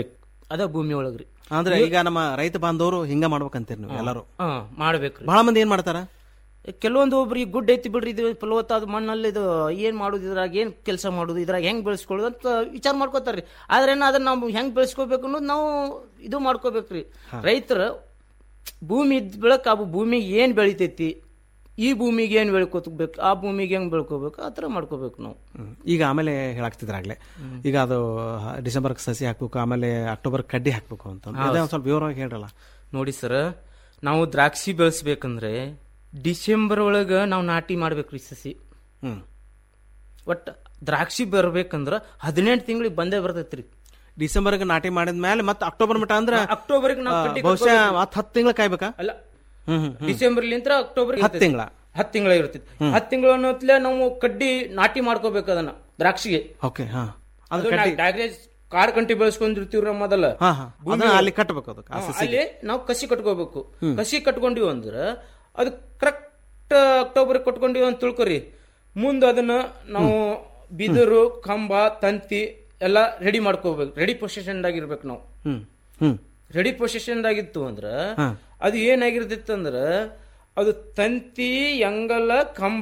ಅದ ಭೂಮಿ ಒಳಗ್ರಿ ಅಂದ್ರೆ ಈಗ ನಮ್ಮ ರೈತ ಬಾಂಧವರು ಹಿಂಗ ಮಾಡ್ಬೇಕಂತೀರಿ ನೀವು ಎಲ್ಲರೂ ಹಾ ಮಾಡ್ಬೇಕ್ರಿ ಬಹಳ ಮಂದಿ ಏನ್ ಮಾಡ್ತಾರ ಕೆಲವೊಂದು ಒಬ್ರು ಈ ಗುಡ್ ಐತಿ ಬಿಡ್ರಿ ಇದು ಫಲವತ್ತಾದ ಮಣ್ಣಲ್ಲಿ ಇದು ಏನ್ ಮಾಡುದು ಇದ್ರಾಗ ಏನ್ ಕೆಲಸ ಮಾಡುದು ಇದ್ರಾಗ ಹೆಂಗ್ ಬೆಳೆಸ್ಕೊಳ್ಳೋದು ಅಂತ ವಿಚಾರ ಮಾಡ್ಕೋತಾರ್ರಿ ಆದ್ರೆ ಏನ್ ಅದನ್ನ ನಾವು ಹೆಂಗ್ ಬೆಳೆಸ್ಕೋಬೇಕು ಅನ್ನೋದು ನಾವು ಇದು ಮಾಡ್ಕೋಬೇಕ್ರಿ ರೈತರ ಭೂಮಿ ಇದ್ದ ಬೆಳಕ್ ಆ ಭೂಮಿಗೆ ಏನ್ ಬೆಳಿತೈತಿ ಈ ಭೂಮಿಗೆ ಏನ್ ಬೆಳ್ಕೋಬೇಕು ಆ ಭೂಮಿಗೆ ಹೆಂಗ್ ಬೆಳ್ಕೋಬೇಕು ಆ ಥರ ಮಾಡ್ಕೋಬೇಕು ನಾವು ಈಗ ಆಮೇಲೆ ಹೇಳಾಕ್ತಿದ್ರಾಗ್ಲೆ ಈಗ ಅದು ಡಿಸೆಂಬರ್ ಸಸಿ ಹಾಕ್ಬೇಕು ಆಮೇಲೆ ಅಕ್ಟೋಬರ್ ಕಡ್ಡಿ ಹಾಕ್ಬೇಕು ಅಂತ ಹಾ. ಇದೇ ಒಂದ್ ಸ್ವಲ್ಪ ವಿವರವಾಗಿ ಹೇಳ್ರಲ್ಲ ನೋಡಿ ಸರ್ ನಾವು ದ್ರಾಕ್ಷಿ ಬೆಳೆಸ್ಬೇಕಂದ್ರೆ ಡಿಸೆಂಬರ್ ಒಳಗ ನಾವು ನಾಟಿ ಮಾಡ್ಬೇಕ್ರಿ ಸಸಿ ಹ್ಮ್ ಒಟ್ ದ್ರಾಕ್ಷಿ ಬರ್ಬೇಕಂದ್ರ ಹದಿನೆಂಟು ತಿಂಗಳಿಗೆ ಬಂದೇ ಬರ್ತೈತ್ರಿ ಡಿಸೆಂಬರ್ಗೆ ನಾಟಿ ಮಾಡಿದ ಮೇಲೆ ಮತ್ತೆ ಅಕ್ಟೋಬರ್ ಮಟ್ಟ ಅಂದ್ರೆ ಅಕ್ಟೋಬರ್ಗೆ ನಾವು ಆ, ಕಡ್ಡಿ ಬಹುಶಃ ಕಟ್ಕೋಬೇಕು. ಮತ್ತ್ ಹತ್ತು ತಿಂಗಳ ಕಾಯ್ಬೇಕಾ ಅಲ್ಲ ಹ್ಮ್ ಹ್ಮ್ ಹ್ಮ್. ಡಿಸೆಂಬರ್ಲಿಂತ್ರ ಅಕ್ಟೋಬರ್ ಹತ್ತ್ ತಿಂಗ್ಳ? ಹತ್ತು ತಿಂಗಳ ಇರ್ತೈತಿ ಹತ್ತು ತಿಂಗಳ ಅನ್ನೋತ್ಲೆ ನಾವು ಕಡ್ಡಿ ನಾಟಿ ಮಾಡ್ಕೋಬೇಕು ಅದನ್ನ ದ್ರಾಕ್ಷಿಗೆ ಓಕೆ ಹಾ ಅದು ಅದು ಕಡ್ಡಿ ಡಾಗ್ರೇಜ್ ಕಾರ್ ಕಂಟಿ ಬೆಳೆಸ್ಕೊಂಡಿರ್ತೀವ್ರ ಮೊದಲ ಹಾ, ಹಾ. ಭೂಮಿ ಅದನ್ನ ಅಲ್ಲಿ ಕಟ್ಬೇಕು ಅದಕ್ಕೆ, ಆ ಹಾ, ಸಸಿಗೆ. ಅಲ್ಲಿ ನಾವು ಕಸಿ ಕಟ್ಕೋಬೇಕು ಹ್ಮ್. ಕಸಿ ಕಟ್ಕೊಂಡಿವಿ ಅಂದ್ರ ಅದು ಕರೆಕ್ಟ್ ಅಕ್ಟೋಬರ್ ಕಟ್ಕೊಂಡಿವಿ ಅಂತ ತಿಳ್ಕೊರಿ ಮುಂದೆ ಅದನ್ನ ನಾವು ಬಿದಿರು ಕಂಬ ತಂತಿ ಎಲ್ಲ ರೆಡಿ ಮಾಡ್ಕೋಬೇಕು ರೆಡಿ ಪೊಸಿಷನ್ ಇರ್ಬೇಕು ನಾವು ಹ್ಮ್ ಹ್ಮ್ ರೆಡಿ ಪೊಸಿಷನ್ ಆಗಿತ್ತು ಅಂದ್ರ ಹಾ. ಅದು ಏನಾಗಿರ್ತಿತ್ತು ಅಂದ್ರ ಅದು ತಂತಿ ಎಂಗಲ ಕಂಬ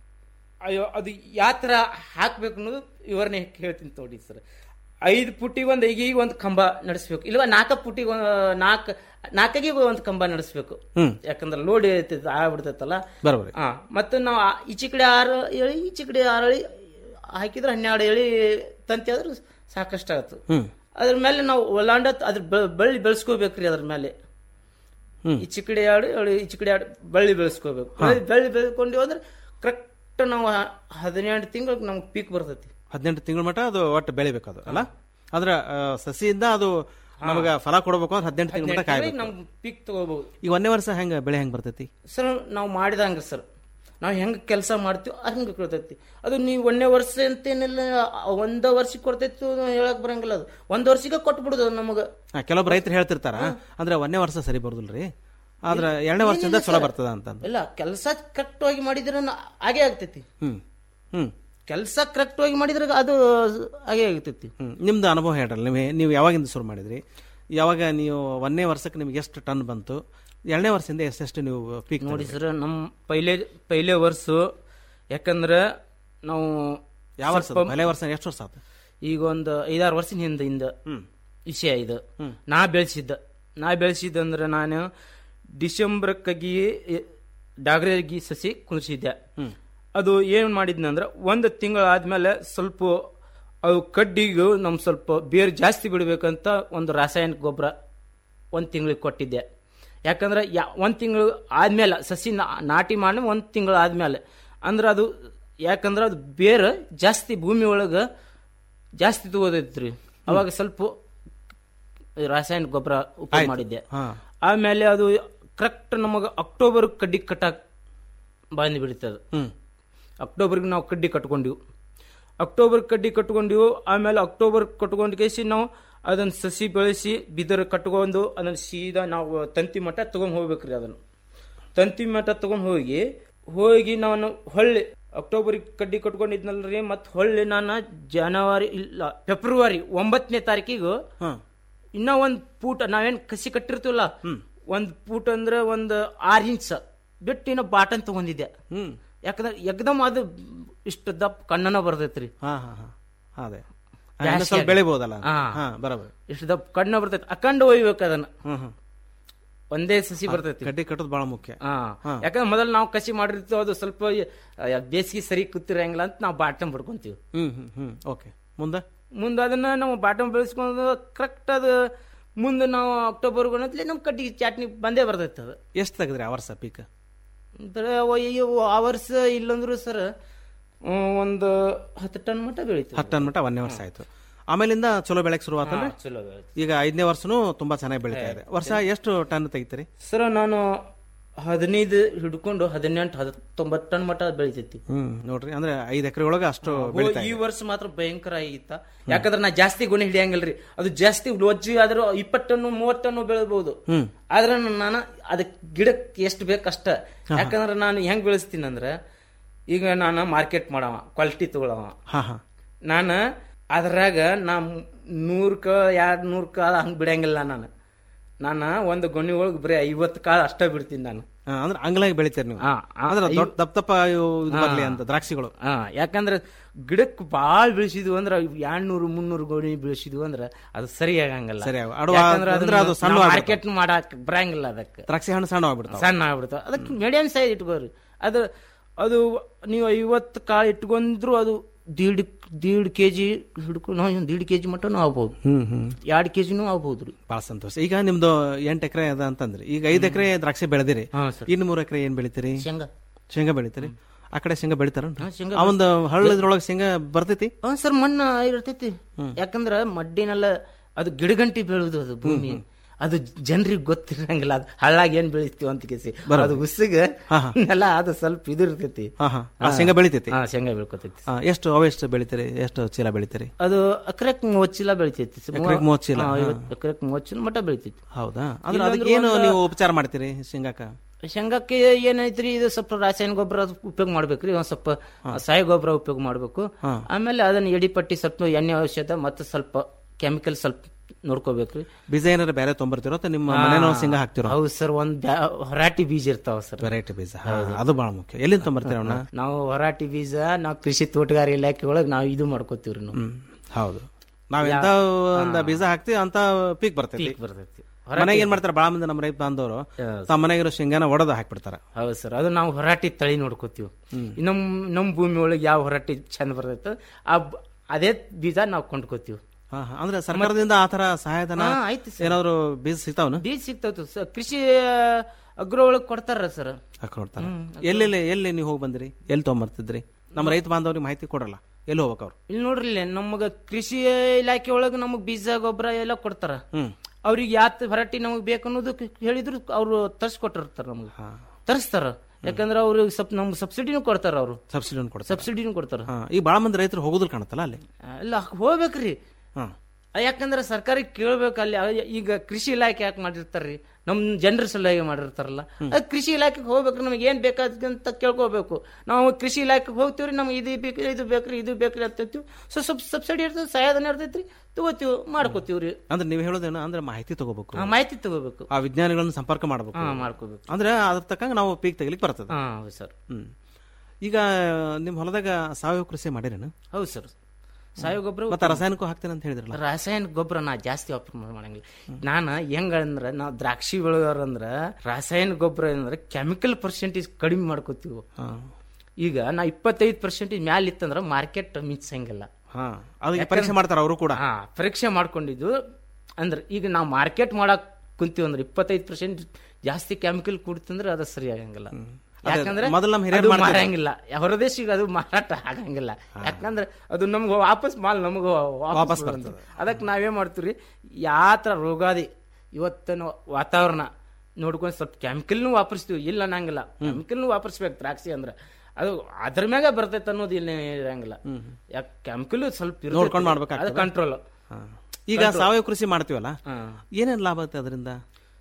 ಅಯ್ಯೋ ಅದು ಯಾವ ತರ ಹಾಕ್ಬೇಕು ಅನ್ನೋದು ವಿವರಣೆ ಹೇಳ್ತೀನಿ ನೋಡಿ ಸರ್ ಐದು ಪುಟಿಗೆ ಒಂದು ಈಗ ಒಂದು ಕಂಬ ನಡೆಸ್ಬೇಕು ಇಲ್ವಾ ನಾಲ್ಕ ಪುಟಿಗೆ ನಾಲ್ಕು ನಾಲ್ಕಿಗೆ ಒಂದು ಕಂಬ ನಡೆಸ್ಬೇಕು ಹ್ಮ್. ಯಾಕಂದ್ರೆ ಲೋಡ್ ಆಗ್ಬಿಡ್ತೈತಲ್ಲ ಬರೋಬ್ಬರಿ. ಹಾ ಮತ್ತೆ ನಾವು ಆ- ಈಚೆ ಕಡೆ ಆರು ಎಳಿ ಈಚೆ ಕಡೆ ಆರು ಎಳಿ ಹಾಕಿದ್ರೆ ಹನ್ನೆರಡು ಎಳಿ ತಂತಿ ಆದ್ರೆ ಸಾಕಷ್ಟು ಆಯ್ತು ಹ್ಮ್. ಅದ್ರ ಮೇಲೆ ನಾವು ಒಲಾಂಡ ಅದ್ರ ಬ- ಬಳ್ಳಿ ಬೆಳೆಸ್ಕೋಬೇಕ್ರಿ ಅದ್ರ ಮೇಲೆ ಹ್ಮ್. ಈಚೆ ಕಡೆ ಎರಡು ಎರಡು ಈಚೆ ಕಡೆ ಎರಡು ಬಳ್ಳಿ ಬೆಳೆಸ್ಕೋಬೇಕು ಬಳ್ಳಿ ಬಳ್ಳಿ ಬೆಳ್ಕೊಂಡಿವಿ ಅಂದ್ರೆ ಕರೆಕ್ಟ್ ನಾವು ಹ- ಹದಿನೆಂಟು ತಿಂಗಳಿಗೆ ನಮ್ಗೆ ಪೀಕ್ ಬರ್ತೈತಿ ಹದಿನೆಂಟು ತಿಂಗಳ ಮಟ್ಟ ಅದು ಒಟ್ಟು ಬೆಳಿಬೇಕು ಅದು ಅಲ್ಲ ಅದ್ರ ಆ, ಸಸಿಯಿಂದ ಅದು ನಮಗ ಫಲ ಕೊಡಬೇಕು ಅಂದ್ರೆ ಹದಿನೆಂಟು ತಿಂಗಳ ಮಟ್ಟ ಕಾಯ್ಬೇಕು ನಮ್ಗೆ ಪೀಕ್ ತಗೋಬಹುದು ಈ ಒಂದೇ ವರ್ಷ ಹೆಂಗ ಬೆಳೆ ಹೆಂಗ್ ಬರ್ತೈತಿ ಸರ್ ನಾವು ಮಾಡಿದಂಗ ಸರ್ ನಾವು ಹೆಂಗೆ ಕೆಲಸ ಮಾಡ್ತೀವಿ ಹಂಗೆ ಕೊಡ್ತೈತಿ ಅದು ನೀವು ಒಂದನೇ ವರ್ಷ ಅಂತೇನಿಲ್ಲ ಒಂದ ವರ್ಷಕ್ಕೆ ಕೊಡ್ತೈತಿ ಹೇಳಕ್ ಬರಂಗಿಲ್ಲ ಅದು ಒಂದ್ ವರ್ಷಕ್ಕೆ ಕೊಟ್ಬಿಡುದು ನಮಗೆ ಆ, ಕೆಲವೊಬ್ರು ರೈತರು ಹೇಳ್ತಿರ್ತಾರ ಅಂದ್ರೆ ಒಂದೇ ವರ್ಷ ಸರಿ ಬರುದಿಲ್ರಿ ಆದ್ರ ಎರಡನೇ ವರ್ಷದಿಂದ ಏನಿಲ್ಲ ಚಲೋ ಸರ್. ಬರ್ತದ ಅಂತ ಇಲ್ಲ ಕೆಲಸ ಕರೆಕ್ಟ್ ಆಗಿ ಮಾಡಿದ್ರೆ ನ- ಹಾಗೆ ಆಗ್ತೈತಿ ಹ್ಮ್ ಹ್ಮ್ ಕೆಲಸ ಕರೆಕ್ಟ್ ಆಗಿ ಮಾಡಿದ್ರೆ ಅದು ಹಾಗೆ ಆಗ್ತೈತಿ ಹ್ಮ್ ನಿಮ್ದು ಅನುಭವ ಹೇಳ್ರಲ್ಲ ನೀವು ನೀವು ಯಾವಾಗಿಂದ ಶುರು ಮಾಡಿದ್ರಿ ಯಾವಾಗ ನೀವು ಒಂದನೇ ವರ್ಷಕ್ಕೆ ನಿಮ್ಗೆ ಎಷ್ಟು ಟನ್ ಬಂತು ಎರಡನೇ ವರ್ಷದಿಂದ ಎಷ್ಟೆಷ್ಟು ನೀವು ಪೀಕ್ ನೋಡಿ ಸರ್ ನಮ್ಮ ಪೈಲೆ ಪೈಲೆ ವರ್ಷ ಯಾಕಂದ್ರೆ ನಾವು ಯಾವ ವರ್ಷ ಅದು? ಸ್ವಲ್ಪ- ಪೈಲೆ ವರ್ಷ ಎಷ್ಟು ವರ್ಷ ಆತು? ಈಗ ಒಂದು ಐದಾರು ವರ್ಷದ ಹಿಂದೆ ಹಿಂದ ವಿಷಯ ಇದು ನಾ ಬೆಳೆಸಿದ್ದ ನಾ ಬೆಳೆಸಿದ್ದಂದ್ರೆ ನಾನು ಡಿಸೆಂಬರ್ಕ್ಕಾಗಿ ಡಾಗ್ರೆಗಿ ಸಸಿ ಕುಣಿಸಿದ್ದೆ ಅದು ಏನು ಮಾಡಿದ್ನಂದ್ರೆ ಒಂದು ತಿಂಗಳು ಆದ್ಮೇಲೆ ಸ್ವಲ್ಪ ಅದು ಕಡ್ಡಿಗೂ ನಮ್ ಸ್ವಲ್ಪ ಬೇರು ಜಾಸ್ತಿ ಬಿಡಬೇಕಂತ ಒಂದು ರಾಸಾಯನಿಕ ಗೊಬ್ಬರ ಒಂದು ತಿಂಗಳಿಗೆ ಕೊಟ್ಟಿದ್ದೆ ಯಾಕಂದ್ರೆ ಯಾ ಒಂದು ತಿಂಗಳು ಆದ್ಮೇಲೆ ಸಸಿ ನಾ- ನಾಟಿ ಮಾಡಿ ಒಂದು ತಿಂಗಳು ಆದ್ಮೇಲೆ ಅಂದ್ರೆ ಅದು ಯಾಕಂದ್ರೆ ಅದು ಬೇರು ಜಾಸ್ತಿ ಭೂಮಿ ಒಳಗೆ ಜಾಸ್ತಿ ತಗೋದೈತ್ರಿ ಅವಾಗ ಸ್ವಲ್ಪ ರಾಸಾಯನಿಕ ಗೊಬ್ಬರ ಉಪಯೋಗ ಆಯ್ತು. ಮಾಡಿದ್ದೆ ಹಾ. ಆಮೇಲೆ ಅದು ಕರೆಕ್ಟ್ ನಮಗೆ ಅಕ್ಟೋಬರ್ ಕಡ್ಡಿ ಕಟ್ಟಾಕ್ ಬಂದು ಬಿಡ್ತದೆ ಹ್ಮ್ ಅಕ್ಟೋಬರ್ಗೆ ನಾವು ಕಡ್ಡಿ ಕಟ್ಕೊಂಡಿವು ಅಕ್ಟೋಬರ್ ಕಡ್ಡಿ ಕಟ್ಕೊಂಡಿವು ಆಮೇಲೆ ಅಕ್ಟೋಬರ್ ಕಟ್ಕೊಂಡ್ ಕೇಸಿ ನಾವು ಅದನ್ನ ಸಸಿ ಬೆಳೆಸಿ ಬಿದರ್ ಕಟ್ಕೊಂಡು ಅದನ್ನ ಸೀದಾ ನಾವು ತಂತಿ ಮಟ್ಟ ತಗೊಂಡ್ ಹೋಗ್ಬೇಕ್ರಿ ಅದನ್ನ ತಂತಿ ಮಟ್ಟ ತಗೊಂಡ್ ಹೋಗಿ ಹೋಗಿ ನಾನು ಹೊಳ್ಳಿ ಅಕ್ಟೋಬರ್ ಕಡ್ಡಿ ಕಟ್ಕೊಂಡಿದ್ನಲ್ರಿ ಮತ್ ಹೊಳ್ಳಿ ನಾನು ಜನವರಿ ಇಲ್ಲ ಫೆಬ್ರವರಿ ಒಂಬತ್ತನೇ ತಾರೀಕಿಗೂ ಇನ್ನ ಒಂದ್ ಪೂಟ ನಾವೇನ್ ಕಸಿ ಕಟ್ಟಿರ್ತೀವಲ್ಲ ಒಂದ್ ಪೂಟ್ ಅಂದ್ರೆ ಒಂದ್ ಆರ್ ಇಂಚ್ ಬಿಟ್ಟು ಇನ್ನ ಬಾಟನ್ ತಗೊಂಡಿದ್ದೆ ಹ್ಮ್ ಯಾಕಂದ್ರೆ ಎಕ್ದಮ್ ಅದು ಇಷ್ಟು ದಪ್ಪ ಕಣ್ಣನ ಬರ್ತೈತ್ರಿ ಹಾ ಹಾ ಹಾ ಅದೇ ಆ, ಜಾಸ್ತಿ ಇನ್ನು ಸ್ವಲ್ಪ ಆಗಿ. ಬೆಳಿಬೋದಲ್ಲ ಹಾ. ಹಾ ಬರೋಬರ್ ಇಷ್ಟು ದಪ್ಪ ಕಣ್ಣ ಬರ್ತೈತಿ ಅಖಂಡ ಒಯ್ಬೇಕು ಅದನ್ನ ಹ್ಮ್ ಹ್ಮ್ ಒಂದೇ ಸಸಿ ಬರ್ತೈತಿ ಕಡ್ಡಿ ಕಟ್ಟೋದು ಬಹಳ ಮುಖ್ಯ ಹಾ ಹಾ. ಯಾಕಂದ್ರೆ ಮೊದಲು ನಾವು ಕಸಿ ಮಾಡಿರ್ತೀವಿ ಅದು ಸ್ವಲ್ಪ ಆ, ಬೇಸಿಗೆ ಸರಿ ಕೂತಿರಂಗಿಲ್ಲ ಅಂತ ನಾವು ಬಾಟಮ್ ಬಿಡ್ಕೊಂತೀವಿ ಹ್ಮ್ ಹ್ಮ್ ಹ್ಮ್ ಓಕೆ ಮುಂದೆ ಮುಂದೆ ಅದನ್ನ ನಾವು ಬಾಟಮ್ ಬೆಳೆಸ್ಕೊಂಡು ಕರೆಕ್ಟ್ ಅದು ಮುಂದೆ ನಾವು ಅಕ್ಟೋಬರ್ ಗಣತ್ಲೆ ನಮ್ಮ ಕಡ್ಡಿ ಚಾಟ್ನಿ ಬಂದೇ ಬರ್ತೈತೆ ಅದು ಎಷ್ಟು ತೆಗೆದ್ರಿ ಆ ವರ್ಷ ಪೀಕ್ ಬರೀ ಅಯ್ಯೋ ಆ ವರ್ಷ ಇಲ್ಲಂದ್ರು ಸರ್ ಒಂದು ಹತ್ತು ಟನ್ ಮಟ್ಟ ಬೆಳೀತೀವಿ ಹತ್ತು ಟನ್ ಮಟ್ಟ ಒಂದನೇ ವರ್ಷ ಆಯ್ತು ಆಮೇಲಿಂದ ಚಲೋ ಬೆಳೆಕ್ ಶುರು ಆತಲ್ರಿ ಹಾ, ಚಲೋ ಬೆಳೆ. ಈಗ ಐದನೇ ವರ್ಷನೂ ತುಂಬಾ ಚೆನ್ನಾಗಿ ಬೆಳೀತಾ ಇದೆ ವರ್ಷ ಎಷ್ಟು ಟನ್ ತೆಗಿತೀರಿ ಸರ್ ನಾನು ಹದಿನೈದು ಹಿಡ್ಕೊಂಡು ಹದಿನೆಂಟು ಹತ್ತೊಂಬತ್ತು ಟನ್ ಮಟ್ಟ ಬೆಳಿತೈತಿ ಹ್ಮ್ ನೋಡ್ರಿ ಅಂದ್ರೆ ಐದ್ ಎಕರೆ ಒಳಗ ಅಷ್ಟು ಹೋ, ಬೆಳಿತಾ ಈ ಇದೆ. ವರ್ಷ ಮಾತ್ರ ಭಯಂಕರ ಆಗಿತ್ತ ಯಾಕಂದ್ರೆ ನಾ ಜಾಸ್ತಿ ಗುಣ ಹಿಡಿಯಂಗಿಲ್ರಿ ಅದು ಜಾಸ್ತಿ ಒಜ್ಜಿ ಆದ್ರೂ ಇಪ್ಪತ್ತು ಟನ್ನು ಮೂವತ್ತು ಟನ್ನು ಬೆಳಬಹುದು ಹ್ಮ್ ಆದ್ರೆ ನಾನು ಅದಕ್ಕೆ ಗಿಡಕ್ಕೆ ಎಷ್ಟು ಬೇಕಷ್ಟ ಯಾಕಂದ್ರೆ ನಾನು ಹೆಂಗ್ ಬೆಳೆಸ್ತೀನಿ ಅಂದ್ರೆ ಈಗ ನಾನು ಮಾರ್ಕೆಟ್ ಮಾಡವ ಕ್ವಾಲಿಟಿ ತಗೊಳವ ಹಾ ಹಾ ನಾನು ಅದ್ರಾಗ ನಾ ನೂರು ಕಾಳು ಎರಡು ನೂರು ಕಾಳು ಹಂಗೆ ಬಿಡಂಗಿಲ್ಲ ನಾನು ನಾನು ಒಂದು ಗೊಣ್ಣಿ ಒಳಗೆ ಬರೀ ಐವತ್ತು ಕಾಳು ಅಷ್ಟೇ ಬಿಡ್ತೀನಿ ನಾನು ಆ, ಅಂದ್ರೆ ಅಂಗ್ಲಾಗಿ ಬೆಳಿತೀರಿ ನೀವು ಹಾ, ಆ, ಅಂದ್ರೆ ಐ- ದೊಡ್ಡ ದಪ್ಪ ದಪ್ಪ ಇವು ಇದು ಬರ್ಲಿ ಅಂತ ದ್ರಾಕ್ಷಿಗಳು ಹಾ ಯಾಕಂದ್ರೆ ಗಿಡಕ್ಕೆ ಭಾಳ ಬೆಳೆಸಿದ್ವು ಅಂದ್ರೆ ಎರಡ್ನೂರು ಮುನ್ನೂರು ಗೋಣಿ ಬೆಳೆಸಿದ್ವು ಅಂದ್ರೆ ಅದು ಸರಿ ಆಗಂಗಿಲ್ಲ ಸರಿ ಆಗ- ಅಡವ- ಅಂದ್ರೆ ಅದು ಸಣ್ಣ ಮಾರ್ಕೆಟ್ ಮಾಡಕ್ ಬರಂಗಿಲ್ಲ ಅದಕ್ಕೆ ದ್ರಾಕ್ಷಿ ಹಣ್ಣು ಸಣ್ಣ ಆಗ್ಬಿಡ್ತಾವ ಸಣ್ಣ ಆಗ್ಬಿಡ್ತಾವ ಅದಕ್ಕೆ ಮೀಡಿಯಂ ಸೈಜ್ ಇಟ್ಕೋರಿ ಅದು ಅದು ನೀವು ಐವತ್ತು ಕಾಳು ಇಟ್ಕೊಂಡ್ರು ಅದು ದೀಡ್ ದೀಡ್ ಕೆ ಜಿ ಹಿಡ್ಕೊಂಡು ನಾವು ಒಂದು ದೀಡ್ ಕೆ ಜಿ ಮಟನೂ ಆಗ್ಬೋದು ಹ್ಮ್ ಹ್ಮ್ ಎರಡು ಕೆ ಜಿನೂ ಆಗ್ಬೋದು ರೀ ಬಹಳ ಸಂತೋಷ ಈಗ ನಿಮ್ದು ಎಂಟು ಎಕರೆ ಅದ ಅಂತಂದ್ರಿ ಈಗ ಐದು ಎಕರೆ ದ್ರಾಕ್ಷಿ ಬೆಳೆದಿರಿ ಇನ್ನು ಮೂರು ಎಕರೆ ಏನ್ ಬೆಳಿತೀರಿ ಶೇಂಗಾ ಶೇಂಗಾ ಬೆಳಿತೀರಿ ಆ ಕಡೆ ಶೇಂಗಾ ಬೆಳಿತಾರ ಶೇಂಗಾ ಆ ಒಂದು ಹಳ್ಳದ್ರೊಳಗೆ ಶೇಂಗಾ ಬರ್ತೈತಿ ಹಾ ಸರ್ ಮಣ್ಣು ಇರ್ತೈತಿ ಯಾಕಂದ್ರ ಮಡ್ಡಿನೆಲ್ಲ ಅದು ಗಿಡಗಂಟಿ ಬೆಳೆದು ಅದು ಭೂಮಿ ಅದು ಜನರಿಗೆ ಗೊತ್ತಿರಂಗಿಲ್ಲ ಅದು ಹಳ್ಳಾಗ ಏನ್ ಬೆಳಿತೀವಿ ಅಂತ ಕೇಸಿ ಬರೋಬ್ಬರಿ. ಅದು ಉಸಿಗೆ ನೆಲ ಅದು ಸ್ವಲ್ಪ ಇದು ಇರ್ತೈತಿ ಹಾ ಹಾ ಆ ಶೇಂಗಾ ಬೆಳಿತೈತಿ ಹಾ ಶೇಂಗಾ ಬೆಳ್ಕೊತೈತಿ ಆ, ಎಷ್ಟು ಅವೆಷ್ಟು ಬೆಳಿತೀರಿ ಎಷ್ಟು ಚೀಲ ಬೆಳಿತೀರಿ ಅದು ಎಕರೆಕ್ ಮೂವತ್ತು ಚೀಲ ಬೆಳಿತೈತಿ ಸರ್. ಎಕರೆಕ್ ಮೂವತ್ತು ಚೀಲ, ಹಾ, ಹಾ. ಐವತ್ತು ಎಕರೆಕ್ ಮೂವತ್ತು ಚೀಲ ಮಟ್ಟ ಬೆಳಿತೈತಿ ಹೌದಾ ಅಂದ್ರೆ ಇಲ್ಲಾಂದ್ರೆ ಅದಕ್ಕೆ ಏನು ಒಂದು- ನೀವು ಉಪಚಾರ ಮಾಡ್ತೀರಿ ಶೇಂಗಾಕ ಶೇಂಗಾಕ್ಕೆ ಏನೈತ್ರಿ ಇದು ಸ್ವಲ್ಪ ರಾಸಾಯನಿಕ ಗೊಬ್ಬರ ಉಪಯೋಗ ಮಾಡ್ಬೇಕ್ರಿ ಒಂದ್ ಸ್ವಲ್ಪ ಸಾಯ ಗೊಬ್ಬರ ಉಪಯೋಗ ಮಾಡ್ಬೇಕು ಹಾ. ಆಮೇಲೆ ಅದನ್ನ ಎಡಿಪಟ್ಟಿ ಸ್ವಲ್ಪ ಎಣ್ಣೆ ಔಷಧ ಮತ್ತೆ ಸ್ವಲ್ಪ ಕೆಮಿಕಲ್ ಸ್ವಲ್ಪ ನೋಡ್ಕೋಬೇಕ್ರಿ ಬೀಜ ಏನಾರ ಬೇರೆ ತೊಂಬರ್ತಿರೋ ಅಥವಾ ನಿಮ್ಮ ಮನೆನೋ ಶೇಂಗಾ ಹಾಕ್ತಿರೋ ಹೌದು ಸರ್ ಒಂದ್ ಹೊರಾಟಿ ಬೀಜ ಇರ್ತಾವ ಸರ್ ವೆರೈಟಿ ಬೀಜ ಹಾ, ಅದು ಬಹಳ ಮುಖ್ಯ ಎಲ್ಲಿಂದ ತೊಂಬರ್ತೀರ ಅವನ್ನ ನಾವು ಹೊರಾಟಿ ಬೀಜ ನಾವು ಕೃಷಿ ತೋಟಗಾರಿ ಇಲಾಖೆ ಒಳಗೆ ನಾವು ಇದು ಮಾಡ್ಕೋತೀವ್ರಿ ನಾವು ಹ್ಮ್ ಹೌದು ನಾವ್ ಎಂತ ಒಂದು ಬೀಜ ಹಾಕ್ತಿವಿ ಅಂತ ಪೀಕ್ ಬರ್ತೈತಿ ಪೀಕ್ ಬರ್ತೈತಿ ಮನೆಗೆ ಏನ್ ಮಾಡ್ತಾರೆ ಬಹಳ ಮಂದಿ ನಮ್ಮ ರೈತ ಬಾಂಧವರು ತಮ್ಮ ಮನೆಗಿರೋ ಶೇಂಗಾನ ಒಡೆದು ಹಾಕ್ಬಿಡ್ತಾರ ಹೌದು ಸರ್ ಅದು ನಾವು ಹೊರಾಟಿ ತಳಿ ನೋಡ್ಕೋತೀವಿ ನಮ್ ನಮ್ ಭೂಮಿ ಒಳಗೆ ಯಾವ ಹೊರಾಟಿ ಚಂದ ಬರ್ತೈತೆ ಆ ಬ- ಅದೇ ಬೀಜ ನಾವು ಕೊಂಡ್ಕೋತೀವಿ ಹಾ, ಹಾ. ಅಂದ್ರೆ ಸರ್ಕಾರದಿಂದ ಆತರ ಸಹಾಯಧನ ಹಾ, ಐತಿ ಸರ್. ಏನಾದ್ರು ಬೀಜ ಸಿಗ್ತಾವನ ಬೀಜ ಸಿಗ್ತಾವ ಸರ್ ಕೃಷಿ ಅಗ್ರೋ ಒಳಗೆ ಕೊಡ್ತಾರ ಸರ್ ಹಾಕೊಡ್ತಾರ ಎಲ್ಲೆಲ್ಲಿ ಎಲ್ಲಿ ನೀವು ಹೋಗಿ ಬಂದ್ರಿ ಎಲ್ಲಿ ತೊಗೊಂಬರ್ತಿದ್ರಿ ನಮ್ಮ ರೈತ ಬಾಂಧವ್ರಿಗೆ ಮಾಹಿತಿ ಕೊಡಲ್ಲ ಎಲ್ಲಿ ಹೋಗ್ಬೇಕು ಅವ್ರು ಇಲ್ಲಿ ನೋಡ್ರಿ ಇಲ್ಲಿ ನಮಗ ಕೃಷಿ ಇಲಾಖೆ ಒಳಗೆ ನಮಗ್ ಬೀಜ ಗೊಬ್ಬರ ಎಲ್ಲ ಕೊಡ್ತಾರ ಹ್ಮ್ ಅವ್ರಿಗೆ ಯಾತ್ ಹೊರಟಿ ನಮಗ್ ಬೇಕು ಅನ್ನೋದು ಹೇಳಿದ್ರು ಅವ್ರು ತರ್ಸ್ಕೊಟ್ಟಿರ್ತಾರ ನಮ್ಗೆ ತರಿಸ್ತಾರ ಯಾಕಂದ್ರೆ ಅವ್ರು ಸ್ವಲ್ಪ ನಮ್ಗೆ ಸಬ್ಸಿಡಿನೂ ಕೊಡ್ತಾರ ಅವರು ಸಬ್ಸಿಡಿ ಕೊಡ್ತಾರೆ ಸಬ್ಸಿಡಿನೂ ಕೊಡ್ತಾರ ಹಾ ಈಗ ಬಹಳ ಮಂದಿ ರೈತರು ಹೋಗೋದಿಲ್ಲ ಕಾಣತ್ತಲ್ಲ ಅಲ್ಲಿ ಅಲ್ಲ ಹೋಗ್ಬೇಕ್ರಿ ಹಾ ಯಾಕಂದ್ರೆ ಸರ್ಕಾರಕ್ಕೆ ಕೇಳ್ಬೇಕು ಅಲ್ಲಿ ಅಯ್ಯ, ಈಗ ಕೃಷಿ ಇಲಾಖೆ ಯಾಕೆ ಮಾಡಿರ್ತಾರ್ರಿ ನಮ್ ಜನರ ಸಲುವಾಗಿ ಮಾಡಿರ್ತಾರಲ್ಲ ಅದ್ ಕೃಷಿ ಇಲಾಖೆಗೆ ಹೋಗ್ಬೇಕು ನಮಗೆ ಏನ್ ಬೇಕಾದಂತ ಕೇಳ್ಕೋಬೇಕು ನಾವು ಕೃಷಿ ಇಲಾಖೆಗೆ ಹೋಗ್ತೀವ್ರಿ ನಮ್ಗೆ ಇದು ಬೇಕು ಇದು ಬೇಕ್ರಿ ಇದು ಬೇಕ್ರಿ ಅಂತೀವಿ ಸೊ ಸ್ವಲ್ಪ ಸಬ್ಸಿಡಿ ಇರ್ತದೆ ಸಹಾಯಧನ ಇರ್ತೈತ್ರಿ ತಗೋತೀವಿ ಮಾಡ್ಕೋತೀವ್ರಿ ಅಂದ್ರೆ ನೀವು ಹೇಳೋದೇನು ಅಂದ್ರೆ ಮಾಹಿತಿ ತಗೋಬೇಕು ಆ, ಮಾಹಿತಿ ತಗೋಬೇಕು ಆ ವಿಜ್ಞಾನಿಗಳನ್ನ ಸಂಪರ್ಕ ಮಾಡಬೇಕು ಹಾ ಮಾಡ್ಕೋಬೇಕು ಅಂದ್ರೆ ಅದ್ರ ತಕ್ಕಂಗ ನಾವು ಪೀಕ್ ತೆಗಿಲಿಕ್ಕೆ ಬರ್ತದೆ ಹಾ ಹೌದು ಸರ್ ಹ್ಮ್ ಈಗ ನಿಮ್ ಹೊಲದಾಗ ಸಾವಯವ ಕೃಷಿ ಮಾಡಿರೇನು ಹೌದು ಸರ್ ಸಾವಯವ ಗೊಬ್ಬರ ಮತ್ತೆ ರಾಸಾಯನಿಕ ಹಾಕ್ತೇನೆ ಅಂತ ಹೇಳಿದ್ರಲ್ಲ ರಾಸಾಯನಿಕ ಗೊಬ್ಬರ ನಾ ಜಾಸ್ತಿ ವಾಪರ್ ಮಾಡಂಗಿಲ್ಲ ನಾನು ಹೆಂಗಂದ್ರ ನಾವು ದ್ರಾಕ್ಷಿ ಬೆಳೆಯೋರು ಅಂದ್ರ ರಾಸಾಯನಿಕ ಗೊಬ್ಬರ ಅಂದ್ರೆ ಕೆಮಿಕಲ್ ಪರ್ಸೆಂಟೇಜ್ ಕಡಿಮೆ ಮಾಡ್ಕೋತೀವಿ ಈಗ ನಾ ಇಪ್ಪತ್ತೈದು ಪರ್ಸೆಂಟೇಜ್ ಮ್ಯಾಲ ಇತ್ತಂದ್ರ ಮಾರ್ಕೆಟ್ ಮಿಂಚಂಗಿಲ್ಲ ಹಾ ಅದಕ್ಕೆ ಪರೀಕ್ಷೆ ಮಾಡ್ತಾರ ಅವರು ಕೂಡ ಹಾ ಪರೀಕ್ಷೆ ಮಾಡ್ಕೊಂಡಿದ್ದು ಅಂದ್ರೆ ಈಗ ನಾವು ಮಾರ್ಕೆಟ್ ಮಾಡಕ್ ಕುಂತೀವಿ ಅಂದ್ರೆ ಇಪ್ಪತ್ತೈದು ಪರ್ಸೆಂಟ್ ಜಾಸ್ತಿ ಕೆಮಿಕಲ್ ಕುಡ್ತಂದ್ರೆ ಅದು ಸರಿ ಆಗಂಗಿಲ್ಲ ಅದೇ, ಯಾಕಂದ್ರೆ ಮೊದಲು ನಮ್ಮ ಹಿರಿಯರು ಅದು ಮಾಡ್ತಿದ್ರು. ಮಾರಂಗಿಲ್ಲ ಹೊರದೇಶಿಗೆ ಅದು ಮಾರಾಟ ಆಗಂಗಿಲ್ಲ ಯಾಕಂದ್ರೆ ಅದು ನಮ್ಗೆ ವಾಪಸ್ ಮಾಲ್ ನಮಗ ವಾಪಸ್ ವಾಪಸ್ ಬರ್ತದೆ. ಬರ್ತದೆ ಅದಕ್ಕೆ ನಾವೇನ್ ಮಾಡ್ತೀವಿ ಯಾತ್ರ ರೋಗಾದಿ ಇವತ್ತಿನ ವಾತಾವರಣ ನೋಡ್ಕೊಂಡು ಸ್ವಲ್ಪ ಕೆಮಿಕಲ್ನು ವಾಪರಿಸ್ತೀವಿ ಇಲ್ಲ ಅನ್ನಂಗಿಲ್ಲ ಕೆಮಿಕಲ್ನು ವಾಪರಿಸ್ಬೇಕು ದ್ರಾಕ್ಷಿ ಅಂದ್ರೆ ಅದು ಅದ್ರ ಮ್ಯಾಗ ಬರ್ತೈತೆ ಅನ್ನೋದು ಇಲ್ಲ ಇರಂಗಿಲ್ಲ ಯಾಕೆ ಕೆಮಿಕಲ್ ಸ್ವಲ್ಪ ಇರ್ತೈತಿ. ನೋಡ್ಕೊಂಡ್ ಮಾಡ್ಬೇಕಾಗ್ತದೆ. ಅದು ಕಂಟ್ರೋಲ್ ಈಗ ಸಾವಯವ ಕೃಷಿ ಮಾಡ್ತೀವಲ್ಲ ಏನೇನ್ ಲಾಭ ಆಗುತ್ತೆ ಅದರಿಂದ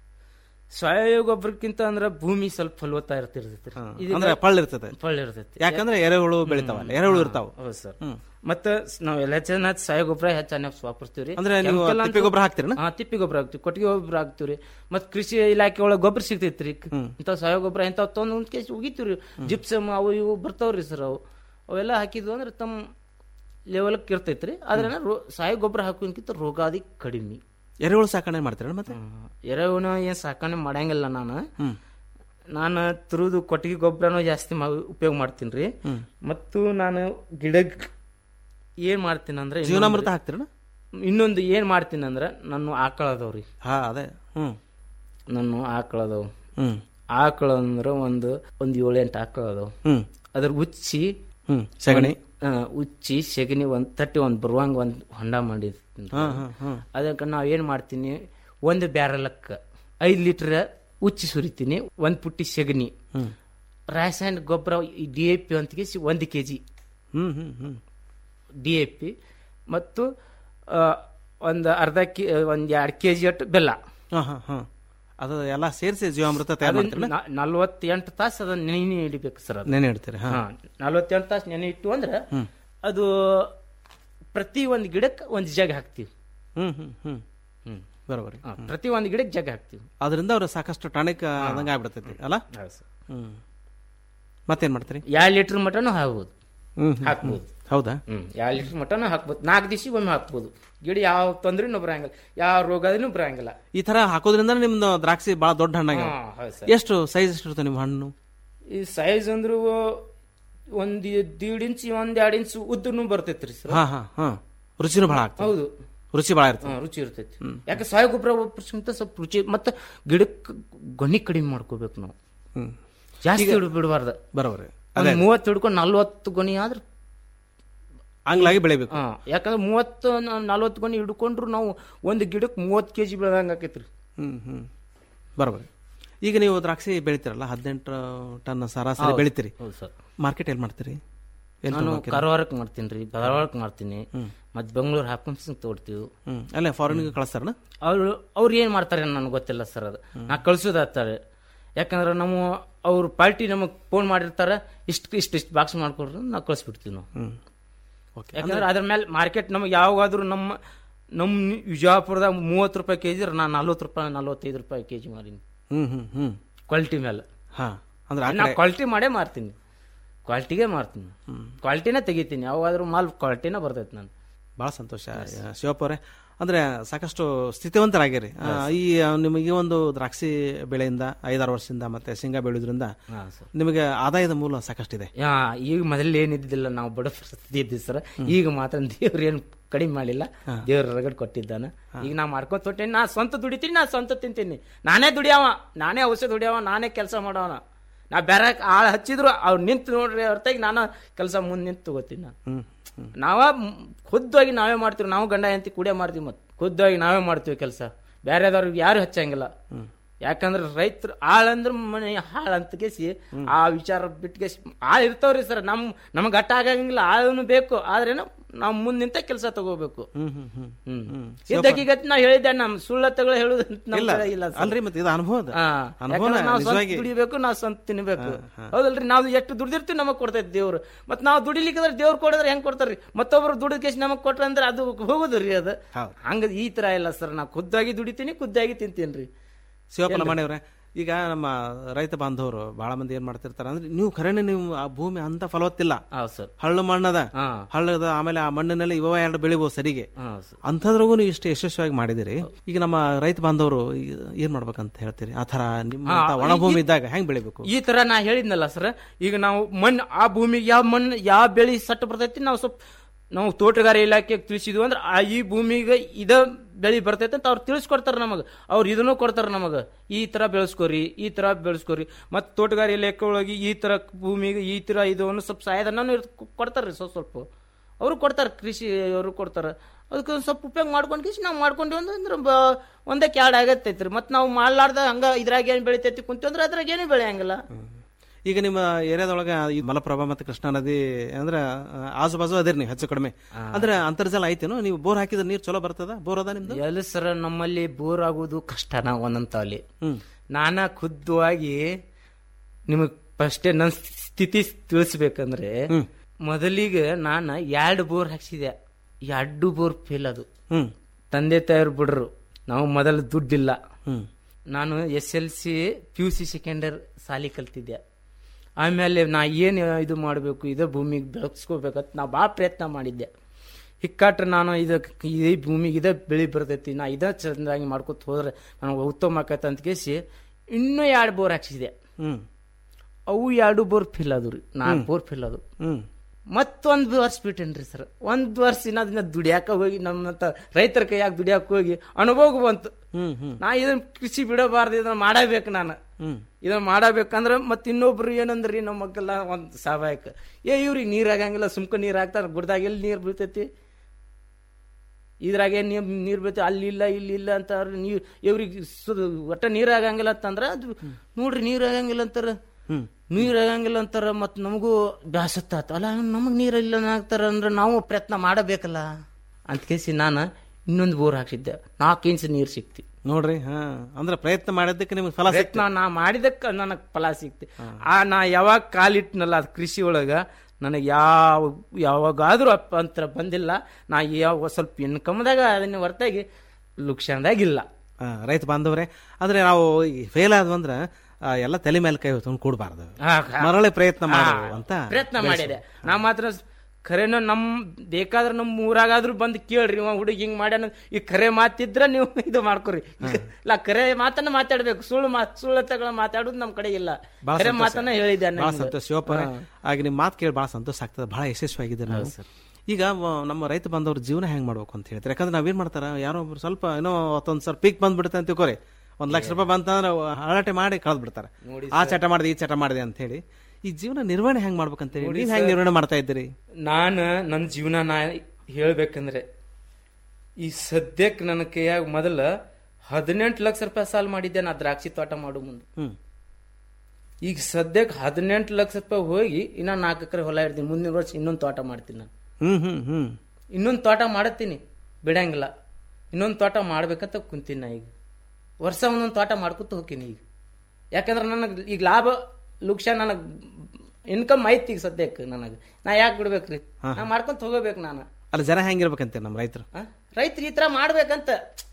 ಸಾವಯವ ಗೊಬ್ಬರಕ್ಕಿಂತ ಅಂದ್ರೆ ಭೂಮಿ ಸ್ವಲ್ಪ ಫಲವತ್ತ ಇರ್ತಿರ್ತೈತಿ ಇದೀಗ ಅಂದ್ರೆ ಪಳ್ಳ ಇರ್ತದೆ ಪಳ್ಳ ಇರ್ತೈತಿ ಯಾಕಂದ್ರೆ ಎರೆಹುಳು ಬೆಳಿತಾವಲ್ಲ ಎರೆಹುಳು ಇರ್ತಾವ ಹೌದು ಸರ್ ಮತ್ತ ನಾವ್ ಎಲ್ಲ ಚೆನ್ನಾಗಿ ಸಾವಯವ ಗೊಬ್ಬರ ಹೆಚ್ಚಾಗಿ ವಾಪರ್ತೀವ್ರಿ ಅಂದ್ರೆ ನೀವು Chemical ಅಂತೂ- ತಿಪ್ಪೆ ಗೊಬ್ಬರ ಹಾಕ್ತೀರನ? ಹಾ ತಿಪ್ಪಿ ಗೊಬ್ಬರ ಹಾಕ್ತಿವಿ ಕೊಟ್ಟಿಗೆ ಗೊಬ್ಬರ ಹಾಕ್ತಿವ್ರಿ ಮತ್ ಕೃಷಿ ಇಲಾಖೆ ಒಳಗೆ ಗೊಬ್ಬರ ಸಿಗ್ತೈತ್ರಿ ಇಂಥ ಸಾವಯವ ಗೊಬ್ಬರ ಇಂಥವ್ ತೊಂದ್ ಒಂದ್ ಕೇಸ್ ಉಗಿತೀವ್ರಿ ಜಿಪ್ಸಮ್ ಅವು ಇವು ಬರ್ತಾವ್ರಿ ಸರ್ ಅವು ಅವೆಲ್ಲ ಹಾಕಿದ್ವು ಅಂದ್ರೆ ತಮ್ಮ ಲೆವೆಲ್ಗೆ ಇರ್ತೈತ್ರಿ ಆದ್ರೆ ರೋ- ಸಾವಯವ ಗೊಬ್ಬರ ಹಾಕೋದಕ್ಕಿಂತ ರೋಗಾದಿ ಕಡಿಮೆ ಎರೆಹುಳು ಸಾಕಣೆ ಮಾಡ್ತೀರ ಮತ್ತೆ ಎರೆಹುಳ ಏನ್ ಸಾಕಣೆ ಮಾಡಂಗಿಲ್ಲ ನಾನು ನಾನು ತುರುದು ಕೊಟ್ಟಿಗೆ ಗೊಬ್ಬರನೂ ಜಾಸ್ತಿ ಮಾ ಉಪಯೋಗ ಮಾಡ್ತೀನಿ ರೀ ಮತ್ತು ನಾನು ಗಿಡಕ್ಕೆ ಏನ್ ಮಾಡ್ತೀನಿ ಅಂದ್ರೆ ಜೀವನಾಮೃತ ಇನ್ನೊಂದು- ಹಾಕ್ತೀರನ ಇನ್ನೊಂದು ಏನ್ ಮಾಡ್ತೀನಿ ಅಂದ್ರೆ ನನ್ನ ಆಕಳ ಅದಾವ್ರಿ ಹಾ ಅದೇ ಹ್ಮ್ ನನ್ನ ಆಕಳ ಅದಾವ ಹ್ಮ್ ಆಕಳ ಅಂದ್ರೆ ಒಂದು ಒಂದ್ ಏಳೆಂಟು ಆಕಳ ಅದಾವ ಹ್ಮ್ ಅದ್ರ ಉಚ್ಚಿ ಹ್ಮ್ ಸಗಣಿ ಒಂದ್- ಆ, ಉಚ್ಚಿ ಸೆಗಣಿ ಒಂದ್ ತಟ್ಟಿ ಒಂದ್ ಬರುವಂಗ ಒಂದ್ ಹೊಂಡ ಮಾಡಿರ್ತೀನಿ ಹಾ, ಹಾ, ಹಾ. ಅದಕ್ಕೆ ನಾವ್ ಏನ್ ಮಾಡ್ತೀನಿ ಒಂದು ಬ್ಯಾರಲಕ್ಕ ಐದ್ ಲೀಟರ್ ಉಚ್ಚಿ ಸುರಿತೀನಿ ಒಂದ್ ಪುಟ್ಟಿ ಸೆಗಣಿ ರಾಸಾಯನಿಕ ಗೊಬ್ಬರ ಡಿ ಎ ಪಿ ಅಂತ ಒಂದು ಕೆ ಜಿ ಹ್ಮ್ ಹ್ಮ್ ಹ್ಮ್ ಡಿ ಎ ಪಿ ಮತ್ತು ಆ, ಒಂದು ಅರ್ಧ ಕೆ ಒಂದ್ ಎರಡು ಕೆ ಜಿ ಅಟ್ಟು ಬೆಲ್ಲ ಹಾ ಹಾ ಹಾ ಅದು ಎಲ್ಲ ಸೇರಿಸಿ ಜೀವಾಮೃತ ತಯಾರು ಮಾಡ್ತೀರ ನಲ್ವತ್ತೆಂಟು ತಾಸು ಅದನ್ನ ನೆನೆ ಇಡಬೇಕು ಸರ್ ಅದು ನೆನೆ ಇಡ್ತೀರಿ ಹಾ ಹಾ ನಲ್ವತ್ತೆಂಟು ತಾಸು ನೆನೆ ಇಟ್ಟು ಅಂದ್ರೆ ಹ್ಮ್. ಅದು ಪ್ರತಿ ಒಂದು ಗಿಡಕ್ಕೆ ಒಂದು ಜಗ್ ಹಾಕ್ತಿವಿ ಹ್ಮ್ ಹ್ಮ್ ಹ್ಮ್ ಹ್ಮ್ ಬರೋಬರಿ ಹಾ, ಪ್ರತಿ ಒಂದು ಗಿಡಕ್ಕೆ ಜಗ್ ಹಾಕ್ತಿವಿ ಅದರಿಂದ ಅವ್ರು ಸಾಕಷ್ಟು ಟಾನಿಕ್ ಆದಂಗೆ ಆಗ್ಬಿಡ್ತೈತಿ ಅಲ್ಲ ಹೌದು ಸರ್. ಹ್ಮ್ ಮತ್ತೇನ್ ಮಾಡ್ತೀರಿ ಎರಡು ಲೀಟರ್ ಮಟನು ಹಾಕ್ಬೋದು ಹ್ಮ್, ಹ್ಮ್, ಹಾಕ್ಬೋದು ಹ್ಮ್. ಹೌದಾ ಹ್ಮ್ ಎರಡು ಲೀಟರ್ ಮಟನು ಹಾಕ್ಬೋದು ನಾಲ್ಕು ದಿವಸ ಒಮ್ಮೆ ಹಾಕ್ಬೋದು ಗಿಡ ಯಾವ ತೊಂದ್ರೆನೂ ಬರಂಗಿಲ್ಲ ಯಾವ ರೋಗದೂ ಬರಂಗಿಲ್ಲ ಈ ತರ ಹಾಕೋದ್ರಿಂದ ನಿಮ್ದು ದ್ರಾಕ್ಷಿ ಬಹಳ ದೊಡ್ಡ ಹಣ್ಣಾಗ್ಯಾವ ಹಾ, ಹೌದು ಸರ್. ಎಷ್ಟು ಸೈಜ್ ಎಷ್ಟು ಇರುತ್ತೆ ನಿಮ್ಮ ಹಣ್ಣು ಈ ಸೈಜ್ ಅಂದ್ರು ಒಂದ್ ದೀಡ್ ಇಂಚ್ ಒಂದ್ ಎರಡ್ ಇಂಚ್ ಉದ್ದನು ಬರ್ತೈತ್ರಿ ಸರ್ ಹಾ ಹಾ ಹಾ ರುಚಿನೂ ಬಹಳ ಆಗ್ತದೆ ಹೌದು ರುಚಿ ಬಹಳ ಇರ್ತದೆ ಹಾ, ರುಚಿ ಇರ್ತೈತಿ ಯಾಕೆ ಸಾವಯವ ಗೊಬ್ಬರ ಒಪ್ಪಿಸ್ಕೊಂತ ಸ್ವಲ್ಪ ರುಚಿ ಮತ್ತೆ ಗಿಡಕ್ಕೆ ಗೊನಿ ಕಡಿಮೆ ಮಾಡ್ಕೋಬೇಕು ನಾವು ಹ್ಮ್ ಜಾಸ್ತಿ ಈಗ- ಹಿಡ್ ಬಿಡಬಾರ್ದು ಬರೋಬರಿ ಒಂದ್ ಮೂವತ್ತು ಹಿಡ್ಕೊಂಡು ನಲ್ವತ್ತು ಗೊನಿ ಆದ್ರೆ ಹಂಗ್ಲಾಗಿ ಬೆಳಿಬೇಕು ಹಾ ಯಾಕಂದ್ರೆ ಮೂವತ್ತು ನ- ನಲ್ವತ್ತು ಗೊನಿ ಹಿಡ್ಕೊಂಡ್ರು ನಾವು ಒಂದು ಗಿಡಕ್ಕೆ ಮೂವತ್ತು ಕೆಜಿ ಬೆಳೆದಂಗ ಆಕೈತ್ರಿ ಹ್ಮ್ ಹ್ಮ್ ಬರೋಬರಿ ಈಗ ನೀವು ದ್ರಾಕ್ಷಿ ಬೆಳಿತೀರಲ್ಲ ಹದಿನೆಂಟು ಟನ್ ಸರಾಸರಿ ಹೌದು. ಬೆಳಿತೀರಿ ಹೌದು ಸರ್. ಮಾರ್ಕೆಟ್ ಎಲ್ಲಿ ಮಾಡ್ತೀರಿ ಎಲ್ಲಿ ನಾನು ತಗೊಂಡ್ ಹೋಗ್ತೀರಿ? ಕಾರವಾರಕ್ಕೆ ಮಾಡ್ತೀನಿ ರೀ ಧಾರವಾಡಕ್ಕೆ ಮಾಡ್ತೀನಿ ಮತ್ತೆ ಬೆಂಗಳೂರು ಹಾಪನ್ಸ್ ತೋಡ್ತೀವಿ ಹ್ಮ್ ಅಲ್ಲೇ ಫಾರಿನ್ಗೆ ಕಳಿಸ್ತಾರನ ಅವ್ರು ಅವ್ರು ಏನು ಮಾಡ್ತಾರೆ ನನಗೆ ಗೊತ್ತಿಲ್ಲ ಸರ್ ಅದು ನಾ ಕಳ್ಸೋದಾಗ್ತಾರೆ ಯಾಕಂದ್ರೆ ನಮ್ಮ ಅವ್ರ ಪಾರ್ಟಿ ನಮಗೆ ಫೋನ್ ಮಾಡಿರ್ತಾರೆ ಇಷ್ಟು ಇಷ್ಟು ಇಷ್ಟು ಬಾಕ್ಸ್ ಮಾಡ್ಕೊಡ್ರಿ ನಾವು ಕಳಿಸ್ಬಿಡ್ತೀವಿ ನಾವು ಹ್ಮ್ ಓಕೆ ಯಾಕಂದ್ರೆ ಅದ್ರ ಮೇಲೆ ಮಾರ್ಕೆಟ್ ನಮಗೆ ಯಾವಾಗಾದ್ರೂ ನಮ್ಮ ನಮ್ಮ ವಿಜಯಪುರದಾಗ ಮೂವತ್ತು ರೂಪಾಯಿ ಕೆ ಜಿ ನಾನು ನಲ್ವತ್ತು ರೂಪಾಯಿ ನಲ್ವತ್ತೈದು ರೂಪಾಯಿ ಕೆ ಜಿ ಮಾರೀನಿ ಹ್ಮ್ ಹ್ಮ್ ಹ್ಮ್ ಕ್ವಾಲಿಟಿ ಮೇಲೆ ಹಾ ಅಂದ್ರೆ ಆ ನಾ ಕಡೆ- ಕ್ವಾಲಿಟಿ ಮಾಡೇ ಮಾರ್ತೀನಿ ಕ್ವಾಲಿಟಿಗೆ ಮಾರ್ತೀನಿ ಕ್ವಾಲಿಟಿನೇ ತೆಗಿತೀನಿ ಯಾವಾಗಾದ್ರೂ ಮಾಲ್ ಕ್ವಾಲಿಟಿನೇ ಬರ್ತೈತೆ ನಾನು ಬಹಳ ಸಂತೋಷ ಶಿವಪ್ಪ ಅವರೇ ಅಂದ್ರೆ ಸಾಕಷ್ಟು ಸ್ಥಿತಿವಂತರಾಗಿರಿ ಆ, ಈ ಆ, ನಿಮಗೆ ಈ ಒಂದು ದ್ರಾಕ್ಷಿ ಬೆಳೆಯಿಂದ ಐದಾರು ವರ್ಷದಿಂದ ಮತ್ತೆ ಶೇಂಗಾ ಬೆಳೆಯೋದ್ರಿಂದ ಹಾ, ಸರ್. ನಿಮಗೆ ಆದಾಯದ ಮೂಲ ಸಾಕಷ್ಟಿದೆ ಯಾ ಈಗ ಮೊದಲು ಏನಿದ್ದಿಲ್ಲ ನಾವು ಬಡ ಪರಿಸ್ಥಿತಿ ಇದ್ದೀವಿ ಸರ್ ಈಗ ಮಾತ್ರ ದೇವ್ರು ಏನು ಕಡಿಮೆ ಮಾಡಿಲ್ಲ ದೇವ್ರ ರಗಡ್ ಕೊಟ್ಟಿದ್ದಾನೆ ಈಗ ನಾ ಮಾಡ್ಕೊಂತ ಹೊಟ್ಟೇನಿ ನಾ ಸ್ವಂತ ದುಡಿತೀನಿ ನಾ ಸ್ವಂತ ತಿಂತೀನಿ ನಾನೇ ದುಡಿಯವ ನಾನೇ ಔಷಧ ದುಡಿಯವ ನಾನೇ ಕೆಲಸ ಮಾಡವನ ನಾ ಬೇರೆ ಆಳು ಹಚ್ಚಿದ್ರು ಅವ್ರು ನಿಂತು ನೋಡ್ರಿ ಹೊರತಾಗಿ ನಾನು ಕೆಲಸ ಮುಂದೆ ನಿಂತು ತಗೋತೀನಿ ನಾನು ಹ್ಮ್ ನಾವ ಮ್- ಖುದ್ದಾಗಿ ನಾವೇ ಮಾಡ್ತೀವಿ ನಾವು ಗಂಡ ಹೆಂಡತಿ ಕೂಡೇ ಮಾಡ್ತೀವಿ ಮತ್ತೆ ಖುದ್ದಾಗಿ ನಾವೇ ಮಾಡ್ತೀವಿ ಕೆಲಸ ಬೇರೆದವ್ರಿಗೆ ಯಾರು ಹಚ್ಚಂಗಿಲ್ಲ ಯಾಕಂದ್ರೆ ರೈತರು ಆಳಂದ್ರ ಮನೆ ಹಾಳು ಅಂತ ಕೇಸಿ ಆ ವಿಚಾರ ಬಿಟ್ಗೆಸಿ ಆಳ್ ಇರ್ತಾವ್ರಿ ಸರ್ ನಮ್ ನಮ್ಗೆ ಗಟ್ಟ ಆಗಂಗಿಲ್ಲ ಆಳನು ಬೇಕು ಆದ್ರೇನು ನಾವು ಮುಂದ್ ನಿಂತ ಕೆಲಸ ತಗೋಬೇಕು ಹ್ಮ್ ಹ್ಮ್ ಹ್ಮ್ ಹ್ಮ್ ಹ್ಮ್. ಇದ್ದಕ್ಕಿಗತ್ ನಾ ಹೇಳಿದ್ದೆ ನಮ್ ಸುಳ್ಳ ತಗೊಳ್ಳಿ ಹೇಳುದು ನಮ್ ಇಲ್ಲ ಕಡೆ ಇಲ್ಲ sir. ಅಲ್ರಿ ಮತ್ತೆ ಇದು ಅನುಭವದ ಹಾ. ಅನುಭವ ಯಾಕಂದ್ರೆ ನಾವು ಸ್ವಂತ ನಿಜವಾಗಿ ದುಡಿಬೇಕು ನಾವು ಸ್ವಂತ ತಿನ್ಬೇಕು ಹಾ, ಹಾ. ಹೌದಲ್ರಿ ನಾವು ಎಷ್ಟು ದುಡ್ದಿರ್ತೀವಿ ನಮಗ್ ಕೊಡ್ತೈತಿ ದೇವ್ರು ಮತ್ ನಾವು ದುಡಿಲಿಕ್ಕಂದ್ರೆ ದೇವ್ರು ಕೊಡಿದ್ರೆ ಹೆಂಗ್ ಕೊಡ್ತಾರ್ರಿ ಮತ್ತೊಬ್ರು ದುಡಿದ ಕೇಸ್ ನಮಗ್ ಕೊಟ್ರ ಅಂದ್ರೆ ಅದು ಹೋಗುದ್ರಿ ಅದು ಹೌದು. ಹಂಗ ಈ ತರ ಇಲ್ಲ ಸರ್ ನಾ ಖುದ್ದಾಗಿ ದುಡಿತೀನಿ ಖುದ್ದಾಗಿ ತಿಂತೀನಿ ಶಿವಪ್ಪ ಎಲ್ರಿ? ಲಮಾಣಿಯವ್ರೆ ಈಗ ನಮ್ಮ ರೈತ ಬಾಂಧವರು ಬಹಳ ಮಂದಿ ಏನ್ ಮಾಡ್ತಿರ್ತಾರೆ ಅಂದ್ರೆ ನೀವು ಖರೇನೆ ನೀವು ಆ ಭೂಮಿ ಅಂತ ಫಲವತ್ತಿಲ್ಲ ಹೌದು ಸರ್ ಹಳ್ಳು ಮಣ್ಣದ ಹಾ. ಹಳ್ಳದ ಆಮೇಲೆ ಆ ಮಣ್ಣಿನಲ್ಲಿ ಇವ ಎರಡು ಬೆಳಿಬಹುದು ಸರಿಗೆ ಹಾ, ಸರ್. ಅಂಥದ್ರಾಗೂ ನೀವು ಇಷ್ಟು ಯಶಸ್ವಿಯಾಗಿ ಮಾಡಿದಿರಿ ಈಗ ನಮ್ಮ ರೈತ ಬಾಂಧವರು ಈಗ ಏನ್ ಮಾಡ್ಬೇಕಂತ ಹೇಳ್ತೀರಿ ಆ ತರ ನಿಮ್ಮ ಹಾ, ಒಣ ಈ- ಭೂಮಿ ಇದ್ದಾಗ ಹೆಂಗ್ ಬೆಳಿಬೇಕು ಈ ತರ ನಾ ಹೇಳಿದ್ನಲ್ಲ ಸರ್ ಈಗ ನಾವು ಮಣ್ಣು ಆ ಭೂಮಿಗೆ ಯಾವ ಮಣ್ಣು ಯಾವ ಬೆಳಿ ಸಟ್ಟು ಬರ್ತೈತಿ ನಾವು ಸ್ವಲ್ಪ ನಾವು ತೋಟಗಾರಿ ಇಲಾಖೆಗೆ ತಿಳಿಸಿದ್ವಿ ಅಂದ್ರೆ ಆ ಈ ಭೂಮಿಗೆ ಇದ ಬೆಳಿ ಬರ್ತೈತೆ ಅಂತ ಅವ್ರು ತಿಳಿಸ್ಕೊಡ್ತಾರೆ ನಮಗೆ ಅವ್ರು ಇದನ್ನು ಕೊಡ್ತಾರೆ ನಮಗೆ ಈ ತರ ಬೆಳೆಸ್ಕೋರಿ ಈ ತರ ಬೆಳೆಸ್ಕೋರಿ ಮತ್ತು ತೋಟಗಾರಿ ಇಲಾಖೆ ಒಳಗೆ ಈ ತರ ಭೂಮಿಗೆ ಈ ತರ ಇದನ್ನು ಸ್ವಲ್ಪ ಸಹಾಯಧನನು ಕೊಡ್ತಾರೆ ಸ್ವಲ್ಪ ಸ್ವಲ್ಪ ಅವರು ಕೊಡ್ತಾರೆ ಕೃಷಿ ಅವರು ಕೊಡ್ತಾರೆ ಅದಕ್ಕೆ ಒಂದ್ ಸ್ವಲ್ಪ ಉಪಯೋಗ ಮಾಡ್ಕೊಂಡು ಕಿಸಿ ನಾವು ಮಾಡ್ಕೊಂಡ್ವಿ ಅಂದ್ರೆ ಅಂದ್ರೆ ಬ- ಒಂದೇ ಕ್ಯಾಡ್ ಆಗತ್ತೈತ್ರಿ ಮತ್ತು ನಾವು ಮಾಡ್ಲಾರ್ದ ಹಂಗ ಇದ್ರಾಗ ಏನು ಬೆಳಿತೈತಿ ಕುಂತೀವಿ ಅಂದ್ರೆ ಅದ್ರಾಗ ಏನು ಬೆಳೆಯಂಗಿಲ್ಲ ಈಗ ನಿಮ್ಮ ಏರಿಯಾದೊಳಗ ಈ ಮಲಪ್ರಭಾ ಮತ್ತು ಕೃಷ್ಣಾ ನದಿ ಅಂದ್ರೆ ಆ, ಆಜು ಬಾಜು ಅದಿರಿ ನೀವು ಹೆಚ್ಚು ಕಡಿಮೆ ಅಂದ್ರೆ ಅಂತರ್ಜಲ ಐತೇನು ನೀವು ಬೋರ್ ಹಾಕಿದ್ರೆ ನೀರು ಚಲೋ ಬರ್ತದ ಬೋರ್ ಅದ ನಿಮ್ದು ಎಲ್ಲಿ ಸರ್ ನಮ್ಮಲ್ಲಿ ಬೋರ್ ಆಗೋದು ಕಷ್ಟನ ಒಂದೊಂದ್ ತಾವಲ್ಲಿ ಹ್ಮ್. ನಾನಾ ಖುದ್ವಾಗಿ ನಿಮಗ್ ಫಸ್ಟೇ ನನ್ನ ಸ್ಥಿತಿ ತಿಳಿಸ್ಬೇಕಂದ್ರೆ ಮೊದಲಿಗೆ ನಾನು ಎರಡು ಬೋರ್ ಹಾಕ್ಸಿದೆ ಎರಡು ಬೋರ್ ಫೇಲ್ ಅದು ಹ್ಮ್ ತಂದೆ ತಾಯರು ಬಿಡ್ರು ನಾವು ಮೊದಲು ದುಡ್ಡಿಲ್ಲ ಹ್ಮ್ ನಾನು S L C P U C second year ಸಾಲಿ ಕಲ್ತಿದ್ದೆ ಆಮೇಲೆ ನಾ ಏನು ಇದು ಮಾಡಬೇಕು ಇದೇ ಭೂಮಿಗೆ ಬೆಳೆಸ್ಕೋಬೇಕಂತ ನಾ ಭಾಳ ಪ್ರಯತ್ನ ಮಾಡಿದ್ದೆ ಹಿಕ್ಕಾಟ್ರೆ ನಾನು ಇದಕ್ಕೆ ಇದೇ ಭೂಮಿಗೆ ಇದೇ ಬೆಳೆ ಬರ್ತೈತಿ ನಾ ಇದೇ ಚಂದಾಗಿ ಮಾಡ್ಕೊತ ಹೋದ್ರೆ ನನಗೆ ಉತ್ತಮ ಆಕೈತೆ ಅಂತ ಕೇಸಿ ಇನ್ನೂ ಎರಡು ಬೋರ್ ಹಾಕ್ಸಿದೆ ಹ್ಮ್ ಅವು ಎರಡು ಬೋರ್ ಫಿಲ್ ಅದು ರೀ ನಾಲ್ಕು ಬೋರ್ ಫಿಲ್ ಅದು ಹ್ಮ್ ಮತ್ತೊಂದು ವರ್ಷ ಬಿಟ್ಟೇನ್ರಿ ಸರ್ ಒಂದು ವರ್ಷ ಇನ್ನದನ್ನ ದುಡಿಯಾಕ ಹೋಗಿ ನಮ್ಮಂತ ರೈತರ ಕೈಯಾಗ ದುಡಿಯಾಕ ಹೋಗಿ ಅನುಭವ ಬಂತು ಹ್ಮ್ ಹ್ಮ್ ನಾ ಇದನ್ನ ಕೃಷಿ ಬಿಡಬಾರ್ದು ಇದನ್ನ ಮಾಡಬೇಕು ನಾನು ಹ್ಮ್ ಇದನ್ನ ಮಾಡಬೇಕಂದ್ರೆ ಮತ್ತೆ ಇನ್ನೊಬ್ರು ಏನಂದ್ರಿ ನಮ್ಮ ಮಕ್ಕಳ ಒಂದು ಸ್ವಾಭಾವಿಕ ಏ ಇವ್ರಿಗೆ ನೀರ್ ಆಗಂಗಿಲ್ಲ ಸುಮ್ಕ ನೀರ್ ಹಾಕ್ತಾರ ಗುಡ್ದಾಗ ಎಲ್ಲಿ ನೀರ್ ಬೀಳ್ತೈತಿ ಇದ್ರಾಗ ಏನ್ ನೀರ್ ನೀರ್ ಬೀಳ್ತೈತಿ ಅಲ್ಲಿ ಇಲ್ಲ ಇಲ್ಲಿ ಇಲ್ಲ ಅಂತ ಅವ್ರು ನೀರ್ ಇವ್ರಿಗೆ ಸು- ಒಟ್ಟ ನೀರ್ ಆಗಂಗಿಲ್ಲ ಅಂತಂದ್ರ ಅದು ನೋಡ್ರಿ ನೀರ್ ಆಗಂಗಿಲ್ಲ ಅಂತಾರ ಹ್ಮ್ ನೀರ್ ಆಗಂಗಿಲ್ಲ ಅಂತಾರ ಮತ್ ನಮಗೂ ಬ್ಯಾಸತ್ತಾತ ಅಲ್ಲ ನಮಗ್ ನೀರ್ ಇಲ್ಲ ಹಾಕ್ತಾರ ಅಂದ್ರೆ ನಾವು ಪ್ರಯತ್ನ ಮಾಡಬೇಕಲ್ಲ ಅಂತ ಕೇಸಿ ನಾನು ಇನ್ನೊಂದು ಬೋರ್ ಹಾಕ್ಸಿದ್ದೆ ನಾಲ್ಕು ಇಂಚ್ ನೀರ್ ಸಿಕ್ತಿ ನೋಡ್ರಿ ಹಾ ಅಂದ್ರೆ ಪ್ರಯತ್ನ ಮಾಡಿದ್ದಕ್ಕೆ ನಿಮ್ಗೆ ಫಲ ಸಿಕ್ತು ಪ್ರಯತ್ನ ನಾ ಮಾಡಿದಕ್ಕ ನನಗ್ ಫಲ ಸಿಕ್ತಿ ಆ ನಾ ಯಾವಾಗ ಕಾಲಿಟ್ನಲ್ಲ ಅದ್ ಕೃಷಿ ಒಳಗ ನನಗೆ ಯಾವ ಯಾವಾಗಾದ್ರೂ ಅಪ್ಪ ಅಂತ ಬಂದಿಲ್ಲ ನಾ ಯಾವ ಸ್ವಲ್ಪ ಇನ್ಕಮ್ದಾಗ ಅದನ್ನ ಹೊರತಾಗಿ ಲುಕ್ಷಣದಾಗಿಲ್ಲ ಆ, ರೈತ ಬಾಂಧವ್ರೆ ಆದ್ರೆ ನಾವು ಫೇಲ್ ಆದ್ವಂದ್ರ ಆ, ಎಲ್ಲ ತಲೆ ಮೇಲೆ ಕೈ ಹೊತ್ಕೊಂಡು ಕೂಡಬಾರ್ದು ಆ, ಆ. ಮರಳಿ ಪ್ರಯತ್ನ ಆ, ಮಾಡು ಅಂತ ಪ್ರಯತ್ನ ಬೆಳ್ಸು. ಮಾಡಿದೆ ನಾ ಮಾತ್ರ ಖರೇನೋ ನಮ್ ಬೇಕಾದ್ರೆ ನಮ್ಮ ಊರಾಗಾದ್ರೂ ಬಂದು ಕೇಳ್ರಿ ಇವ ಹುಡುಗಿ ಹಿಂಗ್ ಮಾಡ್ಯಾನ ಈ ಖರೆ ಮಾತಿದ್ರ ನೀವು ಇದು ಮಾಡ್ಕೊರಿ ಇಲ್ಲ ಖರೆ ಮಾತನ್ನ ಮಾತಾಡ್ಬೇಕು ಸುಳ್ಳು ಮಾತ್ ಸುಳ್ಳು ತಗಳ ಮಾತಾಡೋದು ನಮ್ ಕಡೆ ಇಲ್ಲ ಬಹಳ ಖರೆ ಸಂತೋಷ. ಮಾತನ್ನ ಹೇಳಿದ್ದೆ ಬಹಳ ಸಂತೋಷ ಶಿವಪ್ಪ ಆಗ ನಿಮ್ಮ ಮಾತು ಕೇಳಿ ಬಹಳ ಸಂತೋಷ ಆಗ್ತದೆ ಬಹಳ ಯಶಸ್ವಿಯಾಗಿದ್ದೀರಿ ನಾವು ಈಗ ವ- ನಮ್ಮ ರೈತ ಬಾಂಧವ್ರ ಜೀವನ ಹೆಂಗ್ ಮಾಡ್ಬೇಕು ಅಂತ ಹೇಳ್ತಾರೆ ಯಾಕಂದ್ರೆ ನಾವೇನ್ ಮಾಡ್ತಾರ ಯಾರೋ ಒಬ್ರು ಸ್ವಲ್ಪ ಏನೋ ಅವತ್ತೊಂದ್ ಸರ್ ಪೀಕ್ ಬಂದ್ಬಿಡುತ್ತೆ ಅಂತ ತಿಳ್ಕೊರಿ ಒಂದ್ ಲಕ್ಷ ರೂಪಾಯಿ ಬಂತಂದ್ರೆ ಹರಟೆ ಮಾಡಿ ಕಳೆದ್ ಬಿಡ್ತಾರೆ ನೋಡಿ ಆ ಚಟ ಮಾಡಿದೆ ಈ ಚಟ ಮಾಡಿದೆ ಅಂತ ಹೇಳಿ ಈ ಜೀವನ ನಿರ್ವಹಣೆ ಹೆಂಗ್ ಮಾಡ್ಬೇಕಂತ ಹೇಳಿ ನೋಡಿ ನೀವ್ ಹೆಂಗ್ ಸರ್. ನಿರ್ವಹಣೆ ಮಾಡ್ತಾ ಇದ್ದೀರಿ ನಾನು ನನ್ನ ಜೀವನ ನಾ ಹೇಳ್ಬೇಕಂದ್ರೆ ಈ ಸದ್ಯಕ್ಕೆ ನನ್ನ ಕೈಯಾಗ ಮೊದಲ ಹದಿನೆಂಟು ಲಕ್ಷ ರೂಪಾಯಿ ಸಾಲ ಮಾಡಿದ್ದೆ ನಾ ದ್ರಾಕ್ಷಿ ತೋಟ ಮಾಡೋ ಮುಂದೆ ಹ್ಮ್ ಈಗ ಸದ್ಯಕ್ಕೆ ಹದಿನೆಂಟು ಲಕ್ಷ ರೂಪಾಯಿ ಹೋಗಿ ಇನ್ನ ನಾಲ್ಕು ಎಕರೆ ಹೊಲ ಇಡ್ತೀನಿ ಮುಂದಿನ ವರ್ಷ ಇನ್ನೊಂದು ತೋಟ ಮಾಡ್ತೀನಿ ನಾನು ಹ್ಮ್ ಹ್ಮ್ ಹ್ಮ್ ಇನ್ನೊಂದು ತೋಟ ಮಾಡತ್ತೀನಿ ಬಿಡಂಗಿಲ್ಲ ಇನ್ನೊಂದು ತೋಟ ಮಾಡ್ಬೇಕಂತ ಕುಂತೀನಿ ನಾ ಈಗ ವರ್ಷ ಒಂದೊಂದು ತೋಟ ಮಾಡ್ಕೊತ ಹೋಗ್ತೀನಿ ಈಗ ಯಾಕಂದ್ರೆ ನನಗೆ ಈಗ ಲಾಭ ಲುಕ್ಷ ನನಗೆ ಇನ್ಕಮ್ ಐತಿ ಈಗ ಸದ್ಯಕ್ಕೆ ನನಗೆ ನಾ ಯಾಕೆ ಬಿಡ್ಬೇಕ್ರಿ ಹಾ. ನಾ ಮಾಡ್ಕೊಂತ ಹೋಗಬೇಕು ನಾನು ಅಲ್ಲ ಜನ ಹೆಂಗಿರ್ಬೇಕಂತೆ ನಮ್ಮ ರೈತರು ರೈತರು ಈ ತರ ಮಾಡ್ಬೇಕಂತ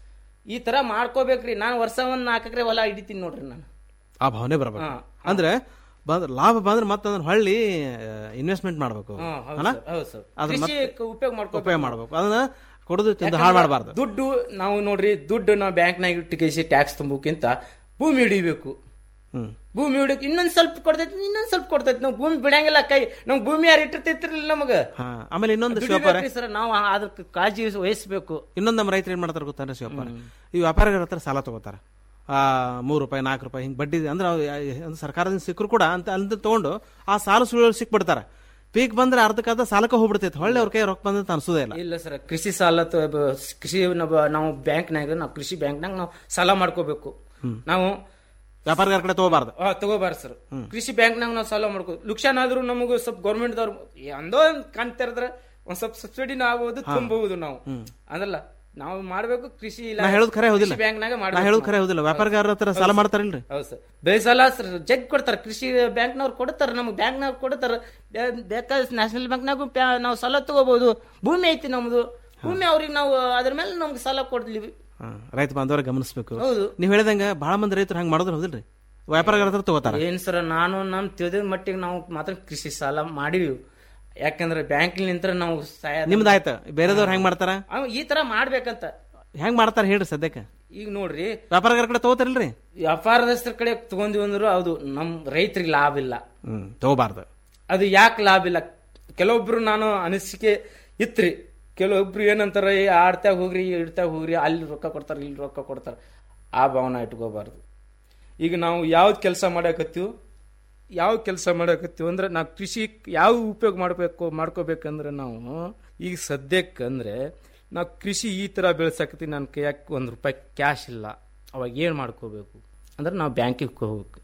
ಈ ತರ ಮಾಡ್ಕೋಬೇಕ್ರಿ ನಾನು ವರ್ಷ ಒಂದ್ ನಾಲ್ಕು ಎಕರೆ ಹೊಲ ಹಿಡಿತೀನಿ ನೋಡ್ರಿ ನಾನು ಆ ಭಾವನೆ ಬರ್ಬೇಕು ಹಾ. ಅಂದ್ರೆ ಬಂದ್ ಲಾಭ ಬಂದ್ರೆ ಮತ್ತೆ ಅದನ್ನ ಹೊಳ್ಳಿ ಇನ್ವೆಸ್ಟ್ಮೆಂಟ್ ಮಾಡ್ಬೇಕು ಹಾ, ಹೌದು ಅಲ್ಲ? ಸರ್, ಹೌದು ಸರ್. ಅದನ್ನ ಮತ್ತೆ ಕೃಷಿಗೆ ಉಪಯೋಗ ಮಾಡ್ಕೋಬೇಕು. ಉಪಯೋಗ ಮಾಡ್ಬೇಕು ಅದನ್ನ ಕೊಡೋದು ತಿಂದು ಯಾಕಂದ್ರೆ ಹಾಳು ಮಾಡಬಾರ್ದು ದುಡ್ಡು ನಾವು ನೋಡ್ರಿ ದುಡ್ಡು ನಾವು ಬ್ಯಾಂಕ್ನಾಗ ಇಟ್ಟು ಕೇಸಿ ಟ್ಯಾಕ್ಸ್ ತುಂಬಕ್ಕಿಂತ ಭೂಮಿ ಹಿಡಿಬೇಕು ಹ್ಮ್ ಭೂಮಿ ಹಿಡಿಕ್ ಇನ್ನೊಂದ್ ಸ್ವಲ್ಪ ಕೊಡ್ತೈತಿ ಇನ್ನೊಂದ್ ಸ್ವಲ್ಪ ಕೊಡ್ತೈತಿ ನಾವು ಭೂಮಿ ಬಿಡಂಗಿಲ್ಲ ಕೈ ನಮ್ ಭೂಮಿ ಯಾರು ಇಟ್ಟಿರ್ತಿರ್ಲಿಲ್ಲ ನಮಗ ಹಾ ಆಮೇಲೆ ಇನ್ನೊಂದು ಶಿವಪ್ಪಾರೆ ದುಡಿಬೇಕ್ರಿ ಸರ್ ನಾವು ಅದಕ್ಕೆ ಕಾಳಜಿ ವಹಿಸ್ಬೇಕು ಇನ್ನೊಂದು ನಮ್ಮ ರೈತರು ಏನ್ ಮಾಡ್ತಾರೆ ಗೊತ್ತಾರ ಶಿವಪ್ಪಾರೆ ಈ ವ್ಯಾಪಾರಿಗಳ ಹತ್ರ ಸಾಲ ತಗೋತಾರ ಆ ಮೂರು ರೂಪಾಯಿ ನಾಲ್ಕು ರೂಪಾಯಿ ಹಿಂಗ್ ಬಡ್ಡಿ ಅಂದ್ರೆ ಅವ್ರು ಯಾ- ಅಂದ್ರೆ ಸರ್ಕಾರದಿಂದ ಸಿಕ್ಕರು ಕೂಡ ಅಂತ ಅಂತ ತಗೊಂಡು ಆ ಸಾಲ ಸುಳ್ಳು ಸಿಕ್ಬಿಡ್ತಾರ ಪೀಕ್ ಬಂದ್ರೆ ಅರ್ಧಕ್ಕರ್ಧ ಸಾಲಕ್ಕೆ ಹೋಗ್ಬಿಡ್ತೈತೆ ಹೊಳ್ಳಿ ಅವ್ರ ಕೈ ರೊಕ್ಕ ಬಂದಂತ ಅನ್ಸೋದೇ ಇಲ್ಲ ಇಲ್ಲ ಸರ್ ಕೃಷಿ ಸಾಲ ತ- ಬ- ಕೃಷಿ ನಾವು- ನಾವು ಬ್ಯಾಂಕ್ನಾಗ ನಾವು ಕೃಷಿ ಬ್ಯಾಂಕ್ನಾಗ ನಾವು ಸಾಲ ಮಾಡ್ಕೋಬೇಕು ನಾವು ವ್ಯಾಪಾರಿಗಳ ಕಡೆ ತಗೋಬಾರ್ದು ಆ, ತಗೋಬಾರ್ದು ಸರ್ ಕೃಷಿ ಬ್ಯಾಂಕ್ನಾಗ ನಾವು ಸಾಲ ಮಾಡ್ಕೋ ಲುಕ್ಷಾನ್ ಆದ್ರೂ ನಮಗೂ ಸ್ವಲ್ಪ ಗೌರ್ಮೆಂಟ್ದವ್ರು ಅಂದೋ ಒಂದ್ ಕಣ್ ತೆರೆದ್ರೆ ಒಂದ್ ಸ್ವಲ್ಪ ಸಬ್ಸಿಡಿನ ಆಗ್ಬೋದು ತುಂಬಬಹುದು ನಾವು ಅದಲ್ಲ ನಾವು ಮಾಡ್ಬೇಕು ಕೃಷಿ ನಾ ಹೇಳೋದು ಖರೆ ಹೌದಿಲ್ಲ ಬ್ಯಾಂಕ್ನಾಗ ನಾ ಹೇಳೋದು ಖರೆ ಹೌದಿಲ್ಲ ವ್ಯಾಪಾರಿಗಾರರ ಹತ್ರ ಸಾಲ ಮಾಡ್ತಾರಿಲ್ರಿ ಹೌದು ಸರ್ ಬೆಳೆ ಸಾಲ ಸರ್ ಜಗ್ ಕೊಡ್ತಾರೆ ಕೃಷಿ ಬ್ಯಾಂಕ್ನವ್ರು ಕೊಡ್ತಾರೆ ನಮ್ಗೆ ಬ್ಯಾಂಕ್ನವ್ರು ಕೊಡ್ತಾರೆ ಬೇಕಾದ ನ್ಯಾಷನಲ್ ಬ್ಯಾಂಕ್ನಾಗು ಪ್ಯಾ- ನಾವು ಸಾಲ ತಗೋಬಹುದು ಭೂಮಿ ಐತಿ ನಮ್ದು ಭೂಮಿ ಅವ್ರಿಗೆ ನಾವು ಅದ್ರ ಮೇಲೆ ನಮ್ಗೆ ಸಾಲ ಕೊಡ್ಲಿವಿ ಹಾ, ರೈತ ಬಾಂಧವರ ಗಮನಿಸ್ಬೇಕು ಹೌದು. ನೀವ್ ಹೇಳ್ದಂಗ ಬಹಳ ಮಂದಿ ರೈತರು ಹಂಗ್ ಮಾಡೋದ್ರ ಹೌದಿಲ್ರಿ ವ್ಯಾಪಾರಿಗಳ ಹತ್ರ ತಗೋತಾರ ಏನ್ ಸರ್ ನಾನು ನಮ್ ತಿಳಿದ ಮಟ್ಟಿಗೆ ನಾವು ಮಾತ್ರ ಕೃಷಿ ಸಾಲ ಮಾಡಿವಿ ಯಾಕಂದ್ರೆ ಬ್ಯಾಂಕ್ ನಿಂತ್ರ ನಾವು ಸಹಾಯ ನಿಮ್ದಾಯ್ತ ಬೇರೆದವ್ರು ಹೆಂಗ್ ಮಾಡ್ತಾರ ಅವ್ ಈ ತರ ಮಾಡ್ಬೇಕಂತ ಹೆಂಗ್ ಮಾಡ್ತಾರ ಹೇಳ್ರಿ ಸದ್ಯಕ್ಕೆ ಈಗ ನೋಡ್ರಿ ವ್ಯಾಪಾರಿಗಳ ಕಡೆ ತಗೋತಾರಿಲ್ರಿ ವ್ಯಾಪಾರದಸ್ತರ ಕಡೆ ತಗೊಂಡಿವಿ ಅಂದ್ರು ಹೌದು ನಮ್ ರೈತರಿಗೆ ಲಾಭ ಇಲ್ಲ ಹ್ಮ್ ತಗೋಬಾರ್ದು ಅದು ಯಾಕೆ ಲಾಭ ಇಲ್ಲ ಕೆಲವೊಬ್ರು ನಾನು ಅನಿಸಿಕೆ ಇತ್ರಿ ಕೆಲವೊಬ್ರು ಏನಂತಾರ ಏ ಆಡ್ತಾಗ ಹೋಗ್ರಿ ಇಡ್ತಾಗ ಹೋಗ್ರಿ ಅಲ್ಲಿ ರೊಕ್ಕ ಕೊಡ್ತಾರ ಇಲ್ಲಿ ರೊಕ್ಕ ಕೊಡ್ತಾರ ಆ ಭಾವನ ಇಟ್ಕೋಬಾರ್ದು ಈಗ ನಾವು ಯಾವ್ದು ಕೆಲಸ ಮಾಡಕತ್ತೀವಿ ಯಾವ ಕೆಲಸ ಮಾಡಕತ್ತೀವಿ ಅಂದ್ರೆ ನಾವು ಕೃಷಿ ಯಾವ ಉಪಯೋಗ ಮಾಡಬೇಕು ಮಾಡ್ಕೋಬೇಕಂದ್ರೆ ನಾವು ಈಗ ಸದ್ಯಕ್ಕೆ ಅಂದ್ರೆ ನಾವು ಕೃಷಿ ಈ ಥರ ಬೆಳೆಸಕತ್ತೀವಿ ನನ್ನ ಕೈಯಾಗ ಒಂದು ರೂಪಾಯಿ ಕ್ಯಾಶ್ ಇಲ್ಲ ಅವಾಗ ಏನು ಮಾಡ್ಕೋಬೇಕು ಅಂದ್ರೆ ನಾವು ಬ್ಯಾಂಕಿಗೆ ಹೋಗ್ಬೇಕು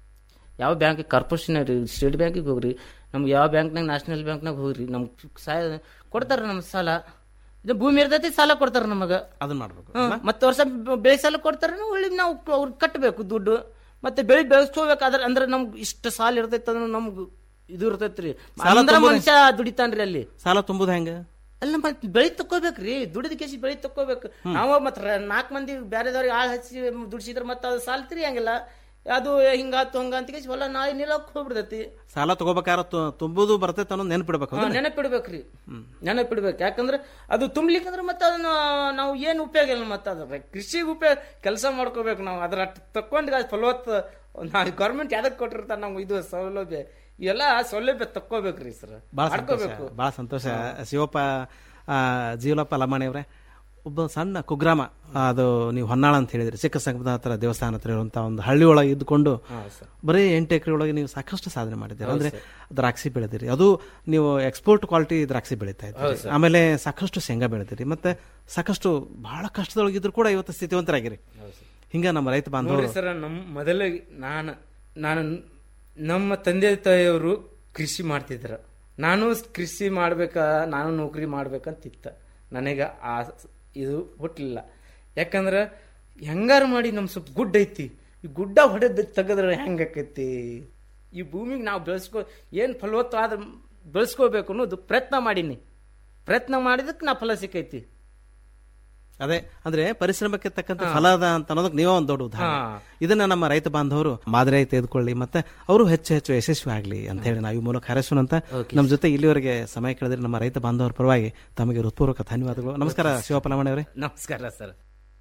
ಯಾವ ಬ್ಯಾಂಕ್ ಕಾರ್ಪೊರೇಷನ್ ರೀ ಸ್ಟೇಟ್ ಬ್ಯಾಂಕಿಗೆ ಹೋಗ್ರಿ ನಮ್ಗೆ ಯಾವ ಬ್ಯಾಂಕ್ನಾಗ ನ್ಯಾಷನಲ್ ಬ್ಯಾಂಕ್ನಾಗ ಹೋಗ್ರಿ ನಮ್ಗೆ ಸಹಾಯ ಕೊಡ್ತಾರ ನಮ್ಮ ಸಾಲ ಇದು ಭೂಮಿ ಇರ್ತೈತಿ ಸಾಲ ಕೊಡ್ತಾರ ನಮಗ ಅದನ್ನ ಮಾಡ್ಬೇಕು ಮತ್ತೆ ವರ್ಷ ಬ- ಬೆಳೆ ಸಾಲ ಕೊಡ್ತಾರ ಒಳ್ಳೆ ನಾವು ಅವ್ರಿಗೆ ಕಟ್ಟಬೇಕು ದುಡ್ಡು ಮತ್ತೆ ಬೆಳೆ ಬೆಳೆಸ್ಕೋಬೇಕಾದ್ರೆ ಅಂದ್ರೆ ನಮ್ಗೆ ಇಷ್ಟು ಸಾಲ ಇರ್ತೈತಿ ಅಂದ್ರೆ ನಮ್ಗೆ ಇದು ಇರ್ತೈತ್ರಿ ಸಾಲ ಅಂದ್ರೆ ತುಂಬೋದೇ- ಮನುಷ್ಯ ದುಡಿತಾನ್ರಿ ಅಲ್ಲಿ ಸಾಲ ತುಂಬುದು ಹೆಂಗ ಅಲ್ಲ ಮತ್ತೆ ಬೆಳೆ ತಕ್ಕೋಬೇಕ್ರಿ ದುಡಿದ ಕೇಸಿ ಬೆಳೆ ತಕ್ಕೋಬೇಕು ನಾವು ಮತ್ತೆ ನಾಲ್ಕು ಮಂದಿ ಬೇರೆದವ್ರಿಗೆ ಆಳ್ ಹಚ್ಚಿ ದುಡಿಸಿದ್ರೆ ಮತ್ತೆ ಅದು ಸಾಲ ತಿರಿಯಂಗಿಲ್ಲ ಅದು ಹಿಂಗಾತು ಹಂಗಂತ ಕೇಸಿ ಹೊಲ ನಾಳೆ ನಿಲ್ಲಕ್ ಹೋಗ್ಬಿಡ್ತೈತಿ ಸಾಲ ತಗೋಬೇಕಾರ ತುಂಬುದು ಬರ್ತೈತೆ ಅನ್ನೋದು ನೆನ್ಪಿಡ್ಬೇಕು ಹಾ, ಹೌದಿಲ್ಲ? ನೆನಪಿಡ್ಬೇಕ್ರಿ ನೆನಪಿಡ್ಬೇಕು ಯಾಕಂದ್ರೆ ಅದು ತುಂಬ್ಲಿಕ್ಕಂದ್ರೆ ಮತ್ತೆ ಅದನ್ನ ನಾವು ಏನು ಉಪಯೋಗ ಇಲ್ಲ ಮತ್ತೆ ಅದ್ರ ಕೃಷಿಗೆ ಉಪಯೋಗ ಕೆಲಸ ಮಾಡ್ಕೋಬೇಕು ನಾವು ಅದ್ರ ಅಷ್ಟ್ ತಕ್ಕೊಂಡು ಅದು ಫಲವತ್ತ ಗೌರ್ಮೆಂಟ್ ಯಾವ್ದಕ್ ಕೊಟ್ಟಿರ್ತಾರ ನಮ್ಗೆ ಇದು ಸೌಲಭ್ಯ ಇವೆಲ್ಲ ಸೌಲಭ್ಯ ತಕ್ಕೋಬೇಕ್ರಿ ಸರ್ ಬಹಳ ಸಂತೋಷ ಮಾಡ್ಕೋಬೇಕು ಬಹಳ ಸಂತೋಷ ಶಿವಪ್ಪ ಆ, ಜೀವಲಪ್ಪ ಲಮಾಣಿ ಅವರೇ ಒಬ್ಬ ಸಣ್ಣ ಕುಗ್ರಾಮ ಅದು ನೀವು ಹೊನ್ನಾಳ ಅಂತ ಹೇಳಿದ್ರಿ ಚಿಕ್ಕ ಸಂಘದ ಹತ್ರ ದೇವಸ್ಥಾನ ಹತ್ರ ಇರುವಂತ ಒಂದು ಹಳ್ಳಿ ಒಳಗೆ ಇದ್ದುಕೊಂಡು ಹಾ, ಸರ್. ಬರೀ ಎಂಟು ಎಕರೆ ಒಳಗೆ ನೀವು ಸಾಕಷ್ಟು ಸಾಧನೆ ಮಾಡಿದ್ದೀರಿ ಹೌದು ಅಂದ್ರೆ ಸರ್. ದ್ರಾಕ್ಷಿ ಬೆಳೆದಿರಿ ಅದು ನೀವು ಎಕ್ಸ್ಪೋರ್ಟ್ ಕ್ವಾಲಿಟಿ ದ್ರಾಕ್ಷಿ ಬೆಳೀತಾ ಹೌದು ಇದ್ದೀರಿ ಸರ್. ಆಮೇಲೆ ಸಾಕಷ್ಟು ಶೇಂಗಾ ಬೆಳೆದಿರಿ ಮತ್ತೆ ಸಾಕಷ್ಟು ಬಹಳ ಕಷ್ಟದೊಳಗಿದ್ರು ಕೂಡ ಇವತ್ತು ಸ್ಥಿತಿವಂತರಾಗಿರಿ ಹಿಂಗ ನಮ್ಮ ರೈತ ನೋಡ್ರಿ ಬಾಂಧವರು ಸರ್ ನಮ್ಮ ಮೊದಲ ನಾನು ನಾನು ನಮ್ಮ ತಂದೆ ತಾಯಿಯವರು ಕೃಷಿ ಮಾಡ್ತಿದ್ರ ನಾನು ಕೃಷಿ ಮಾಡ್ಬೇಕ ನಾನು ನೌಕರಿ ಮಾಡ್ಬೇಕಂತಿತ್ತ ನನಗೆ ಆ ಇದು ಹುಟ್ಟಲಿಲ್ಲ ಯಾಕಂದ್ರೆ ಹೆಂಗಾರ ಮಾಡಿ ನಮ್ಮ ಸ್ವಲ್ಪ ಗುಡ್ಡ ಐತಿ ಈ ಗುಡ್ಡ ಹೊಡೆದ್ ತೆಗೆದ್ರೆ ಹೆಂಗಾಕೈತಿ ಈ ಭೂಮಿಗೆ ನಾವು ಬೆಳೆಸ್ಕೊ ಏನು ಫಲವತ್ತು ಆದ ಬೆಳೆಸ್ಕೋಬೇಕು ಅನ್ನೋದು ಪ್ರಯತ್ನ ಮಾಡೀನಿ ಪ್ರಯತ್ನ ಮಾಡಿದಕ್ಕೆ ನಾ ಫಲ ಸಿಕ್ಕೈತಿ ಅದೇ ಅಂದ್ರೆ ಪರಿಶ್ರಮಕ್ಕೆ ತಕ್ಕಂತೆ ಹಾ. ಫಲ ಅದ ಅಂತ ಅನ್ನೋದಕ್ಕೆ ನೀವೇ ಒಂದು ದೊಡ್ಡ ಉದಾಹರಣೆ ಹಾ. ಇದನ್ನ ನಮ್ಮ ರೈತ ಬಾಂಧವರು ಮಾದರಿಯಾಗಿ ತೆಗೆದುಕೊಳ್ಳಿ ಮತ್ತೆ ಅವರು ಹೆಚ್ಚು ಹೆಚ್ಚು ಯಶಸ್ವಿ ಆಗಲಿ ಅಂತ ಹೇಳಿ ನಾವು ಈ ಮೂಲಕ ಹಾರೈಸೋಣ ಅಂತ ನಮ್ಮ ಜೊತೆ ಇಲ್ಲಿವರೆಗೆ ಸಮಯ ಕಳೆದ್ರೆ ನಮ್ಮ ರೈತ ಬಾಂಧವರ ಪರವಾಗಿ ತಮಗೆ ಹೃತ್ಪೂರ್ವಕ ಧನ್ಯವಾದಗಳು ನಮಸ್ಕಾರ ಶಿವಪ್ಪ ಲಮಣಿ ಅವರೇ ನಮಸ್ಕಾರ ಸರ್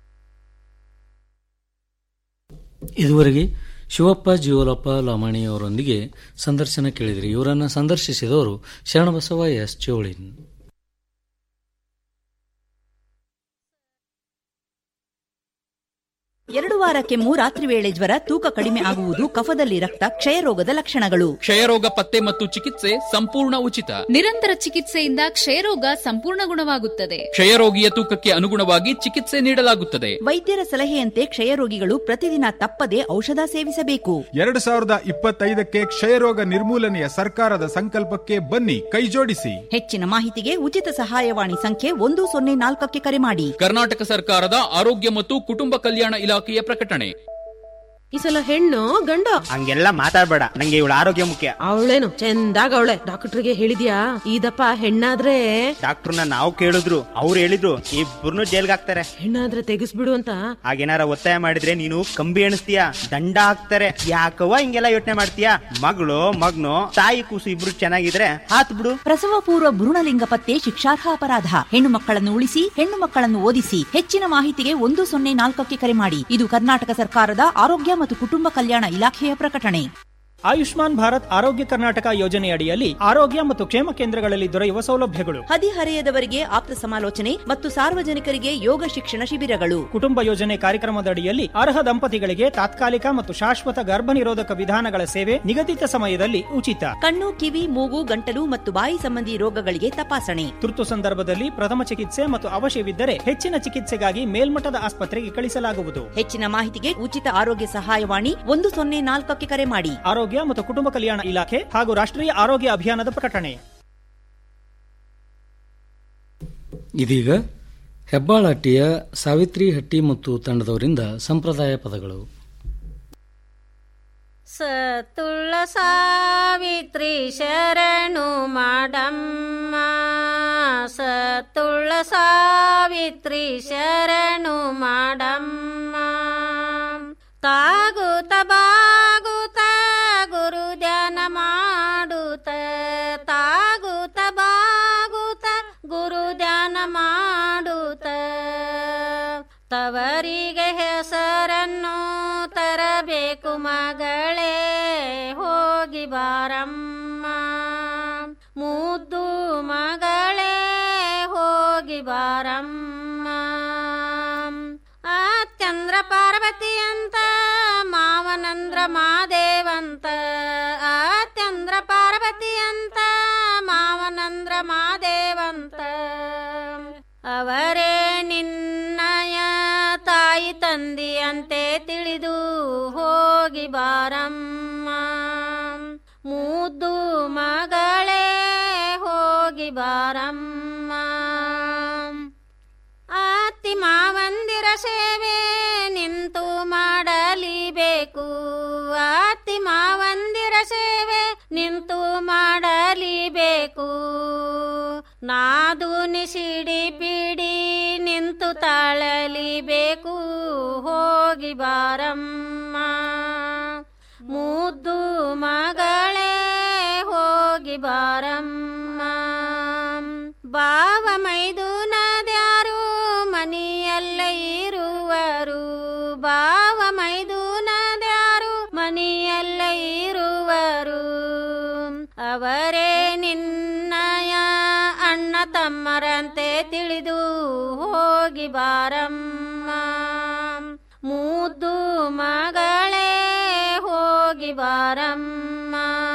ಇದುವರೆಗೆ ಶಿವಪ್ಪ ಜೀವಲಪ್ಪ ಲಮಾಣಿ ಅವರೊಂದಿಗೆ ಸಂದರ್ಶನ ಕೇಳಿದ್ರಿ ಇವರನ್ನು ಸಂದರ್ಶಿಸಿದವರು ಶರಣಬಸವ ಎಸ್ ಚೋಳಿನ್ ಎರಡು ವಾರ ಕೆಮ್ಮು ರಾತ್ರಿ ವೇಳೆ ಜ್ವರ ತೂಕ ಕಡಿಮೆ ಆಗುವುದು ಕಫದಲ್ಲಿ ರಕ್ತ ಕ್ಷಯರೋಗದ ಲಕ್ಷಣಗಳು ಕ್ಷಯರೋಗ ಪತ್ತೆ ಮತ್ತು ಚಿಕಿತ್ಸೆ ಸಂಪೂರ್ಣ ಉಚಿತ ನಿರಂತರ ಚಿಕಿತ್ಸೆಯಿಂದ ಕ್ಷಯರೋಗ ಸಂಪೂರ್ಣ ಗುಣವಾಗುತ್ತದೆ ಕ್ಷಯರೋಗಿಯ ತೂಕಕ್ಕೆ ಅನುಗುಣವಾಗಿ ಚಿಕಿತ್ಸೆ ನೀಡಲಾಗುತ್ತದೆ ವೈದ್ಯರ ಸಲಹೆಯಂತೆ ಕ್ಷಯರೋಗಿಗಳು ಪ್ರತಿದಿನ ತಪ್ಪದೆ ಔಷಧ ಸೇವಿಸಬೇಕು ಎರಡು ಸಾವಿರದ ಇಪ್ಪತ್ತೈದಕ್ಕೆ ಕ್ಷಯರೋಗ ನಿರ್ಮೂಲನೆಯ ಸರ್ಕಾರದ ಸಂಕಲ್ಪಕ್ಕೆ ಬನ್ನಿ ಕೈಜೋಡಿಸಿ ಹೆಚ್ಚಿನ ಮಾಹಿತಿಗೆ ಉಚಿತ ಸಹಾಯವಾಣಿ ಸಂಖ್ಯೆ ಒಂದು ಸೊನ್ನೆ ನಾಲ್ಕಕ್ಕೆ ಕರೆ ಮಾಡಿ ಕರ್ನಾಟಕ ಸರ್ಕಾರದ ಆರೋಗ್ಯ ಮತ್ತು ಕುಟುಂಬ ಕಲ್ಯಾಣ ಇಲಾಖೆಯ ಪ್ರಕಟಣೆ ಈ ಸಲ ಹೆಣ್ಣು ಗಂಡು ಹಂಗೆಲ್ಲ ಮಾತಾಡ್ಬೇಡ ನಂಗೆ ಇವಳ ಆರೋಗ್ಯ ಮುಖ್ಯ ಅವಳೇನು ಚಂದಾಗ ಅವಳೆ ಡಾಕ್ಟರ್ಗೆ ಹೇಳಿದ್ಯಾ ಇದಪ್ಪ ಹೆಣ್ಣಾದ್ರೆ ಡಾಕ್ಟರ್ನ ನಾವು ಕೇಳಿದ್ರು ಅವ್ರು ಹೇಳಿದ್ರು ಇಬ್ಬರನ್ನು ಜೈಲ್ಗೆ ಹಾಕ್ತಾರೆ ಹೆಣ್ಣಾದ್ರೆ ತೆಗಿಸ್ಬಿಡು ಅಂತ ಹಾಗೇನಾರ ಒತ್ತಾಯ ಮಾಡಿದ್ರೆ ನೀನು ಕಂಬಿ ಎಣಿಸ್ತೀಯ ದಂಡ ಹಾಕ್ತಾರೆ ಯಾಕವ್ವ ಹಿಂಗೆಲ್ಲ ಯೋಚನೆ ಮಾಡ್ತೀಯ ಮಗಳು ಮಗ್ನು ತಾಯಿ ಕೂಸು ಇಬ್ರು ಚೆನ್ನಾಗಿದ್ರೆ ಹಾತ್ ಬಿಡು ಪ್ರಸವ ಪೂರ್ವ ಭ್ರೂಣಲಿಂಗ ಪತ್ತೆ ಶಿಕ್ಷಾರ್ಹ ಅಪರಾಧ ಹೆಣ್ಣು ಮಕ್ಕಳನ್ನು ಉಳಿಸಿ ಹೆಣ್ಣು ಮಕ್ಕಳನ್ನು ಓದಿಸಿ ಹೆಚ್ಚಿನ ಮಾಹಿತಿಗೆ ಒಂದು ಸೊನ್ನೆ ನಾಲ್ಕಕ್ಕೆ ಕರೆ ಮಾಡಿ ಇದು ಕರ್ನಾಟಕ ಸರ್ಕಾರದ ಆರೋಗ್ಯ ಮತ್ತು ಕುಟುಂಬ ಕಲ್ಯಾಣ ಇಲಾಖೆಯ ಪ್ರಕಟಣೆ ಆಯುಷ್ಮಾನ್ ಭಾರತ್ ಆರೋಗ್ಯ ಕರ್ನಾಟಕ ಯೋಜನೆಯಡಿಯಲ್ಲಿ ಆರೋಗ್ಯ ಮತ್ತು ಕ್ಷೇಮ ಕೇಂದ್ರಗಳಲ್ಲಿ ದೊರೆಯುವ ಸೌಲಭ್ಯಗಳು ಹದಿಹರೆಯದವರಿಗೆ ಆಪ್ತ ಸಮಾಲೋಚನೆ ಮತ್ತು ಸಾರ್ವಜನಿಕರಿಗೆ ಯೋಗ ಶಿಕ್ಷಣ ಶಿಬಿರಗಳು ಕುಟುಂಬ ಯೋಜನೆ ಕಾರ್ಯಕ್ರಮದಡಿಯಲ್ಲಿ ಅರ್ಹ ದಂಪತಿಗಳಿಗೆ ತಾತ್ಕಾಲಿಕ ಮತ್ತು ಶಾಶ್ವತ ಗರ್ಭ ನಿರೋಧಕ ವಿಧಾನಗಳ ಸೇವೆ ನಿಗದಿತ ಸಮಯದಲ್ಲಿ ಉಚಿತ ಕಣ್ಣು ಕಿವಿ ಮೂಗು ಗಂಟಲು ಮತ್ತು ಬಾಯಿ ಸಂಬಂಧಿ ರೋಗಗಳಿಗೆ ತಪಾಸಣೆ ತುರ್ತು ಸಂದರ್ಭದಲ್ಲಿ ಪ್ರಥಮ ಚಿಕಿತ್ಸೆ ಮತ್ತು ಅವಶ್ಯವಿದ್ದರೆ ಹೆಚ್ಚಿನ ಚಿಕಿತ್ಸೆಗಾಗಿ ಮೇಲ್ಮಟ್ಟದ ಆಸ್ಪತ್ರೆಗೆ ಕಳಿಸಲಾಗುವುದು ಹೆಚ್ಚಿನ ಮಾಹಿತಿಗೆ ಉಚಿತ ಆರೋಗ್ಯ ಸಹಾಯವಾಣಿ ಒಂದು ಸೊನ್ನೆ ನಾಲ್ಕಕ್ಕೆ ಕರೆ ಮಾಡಿ ಆರೋಗ್ಯ ಮತ್ತು ಕುಟುಂಬ ಕಲ್ಯಾಣ ಇಲಾಖೆ ಹಾಗೂ ರಾಷ್ಟ್ರೀಯ ಆರೋಗ್ಯ ಅಭಿಯಾನದ ಪ್ರಕಟಣೆ ಇದೀಗ ಹೆಬ್ಬಾಳಹಟ್ಟಿಯ ಸಾವಿತ್ರಿ ಹಟ್ಟಿ ಮತ್ತು ತಂಡದವರಿಂದ ಸಂಪ್ರದಾಯ ಪದಗಳು ಸತುಳ್ಳ ಸಾವಿತ್ರಿ ಶರಣು ಮಾಡಮ್ಮ ಸತುಳ್ಳ ಸಾವಿತ್ರಿ ಶರಣು ಮಾಡಮ್ಮ ತಾಗುತ್ತ ಬಾಗುತ್ತ ಗುರು ಧ್ಯಾನ ಮಾಡುತ್ತ ತಾಗುತ್ತ ಬಾಗುತ್ತ ಗುರು ಧ್ಯಾನ ಮಾಡುತ್ತ ತವರಿಗೆ ಹೆಸರನ್ನು ತರಬೇಕು ಮಗಳೇ ಹೋಗಿ ಬಾರಮ್ಮ ಮುದ್ದು ಮಗಳೇ ಹೋಗಿ ಬಾರಮ್ಮ ಅತ್ಯಂದ್ರ ಪಾರ್ವತಿ ಅಂತ ಮಾವನಂದ್ರ ಮಾದೇವಂತ ಅತ್ಯಂದ್ರ ಪಾರ್ವತಿ ಅಂತ ಮಾವನಂದ್ರ ಮಾದೇವಂತ ಅವರೇ ನಿನ್ನಯ ತಾಯಿ ತಂದೆಯಂತೆ ತಿಳಿದು ಹೋಗಿ ಬಾರಮ್ಮ ಮುದ್ದು ಮಗಳೇ ಹೋಗಿ ಬಾರಮ್ಮ ಅತ್ತಿ ಮಾವಂದಿರ ಸೇವೆ ನಿಂತು ಮಾಡಲಿಬೇಕು ಅತ್ತಿ ಮಾವಂದಿರ ಸೇವೆ ನಿಂತು ಮಾಡಲಿಬೇಕು ನಾದು ನಿಸಿಡಿ ಪಿಡಿ ನಿಂತು ತಾಳಲಿಬೇಕು ಹೋಗಿ ಬಾರಮ್ಮ ಮುದ್ದು ಮಗಳೇ ಹೋಗಿ ಬಾರಮ್ಮ ಬಾವ ಮೈದುನದ್ಯಾರು ಮನೆಯಲ್ಲ ಇರುವರು ಬಾವ ಮೈದುನದ್ಯಾರು ಮನೆಯಲ್ಲ ಇರುವರು ಅವರೇ ನಿನ್ನಯ ಅಣ್ಣ ತಮ್ಮರಂತೆ ತಿಳಿದು ಹೋಗಿ ಬಾರಮ್ಮ ಮುದ್ದು ಮಗಳೇ ಹೋಗಿ ಬಾರಮ್ಮ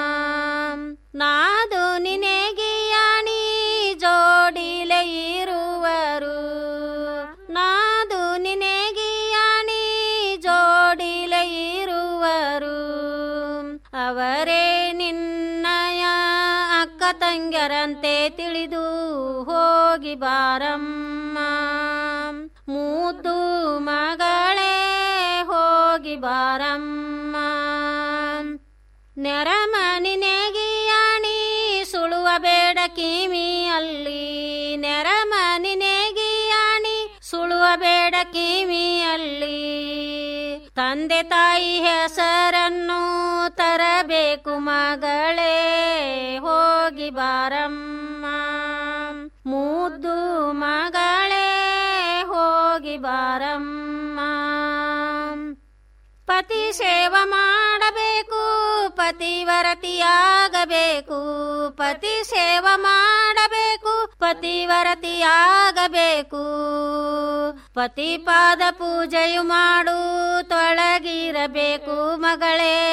ನಾದು ನಿನಗಿಯಾಣಿ ಜೋಡಿಲೆ ಇರುವರು ನಾದು ನಿನಗಿಯಾಣಿ ಜೋಡಿಲೆ ಇರುವರು ಅವರೇ ನಿನ್ನಯ ಅಕ್ಕ ತಂಗ್ಯರಂತೆ ತಿಳಿದು ಹೋಗಿ ಬಾರಮ್ಮ ಮುದ್ದು ಮಗಳೇ ಹೋಗಿ ಬಾರಮ್ಮ ನೆರಮನಿ ನೆಗಿಯಾಣಿ ಸುಳುವ ಕಿವಿಯಲ್ಲಿ ನೆರಮನಿ ನೇಗಿಯಾಣಿ ಸುಳುವ ಬೇಡ ಕಿವಿಯಲ್ಲಿ ತಂದೆ ತಾಯಿ ಹೆಸರನ್ನು ತರಬೇಕು ಮಗಳೇ ಹೋಗಿ ಬಾರಮ್ಮ ಮುದ್ದು ಮಗಳೇ ಹೋಗಿ ಬಾರಮ್ಮ ಪತಿ ಸೇವ ಮಾಡಬೇಕು ಪತಿವರತಿಯಾಗಬೇಕು ಪತಿ ಸೇವ ಮಾಡಬೇಕು ಪತಿವರತಿಯಾಗಬೇಕು ಪತಿ ಪಾದ ಪೂಜೆಯು ಮಾಡು ತೊಳಗಿರಬೇಕು ಮಗಳೇ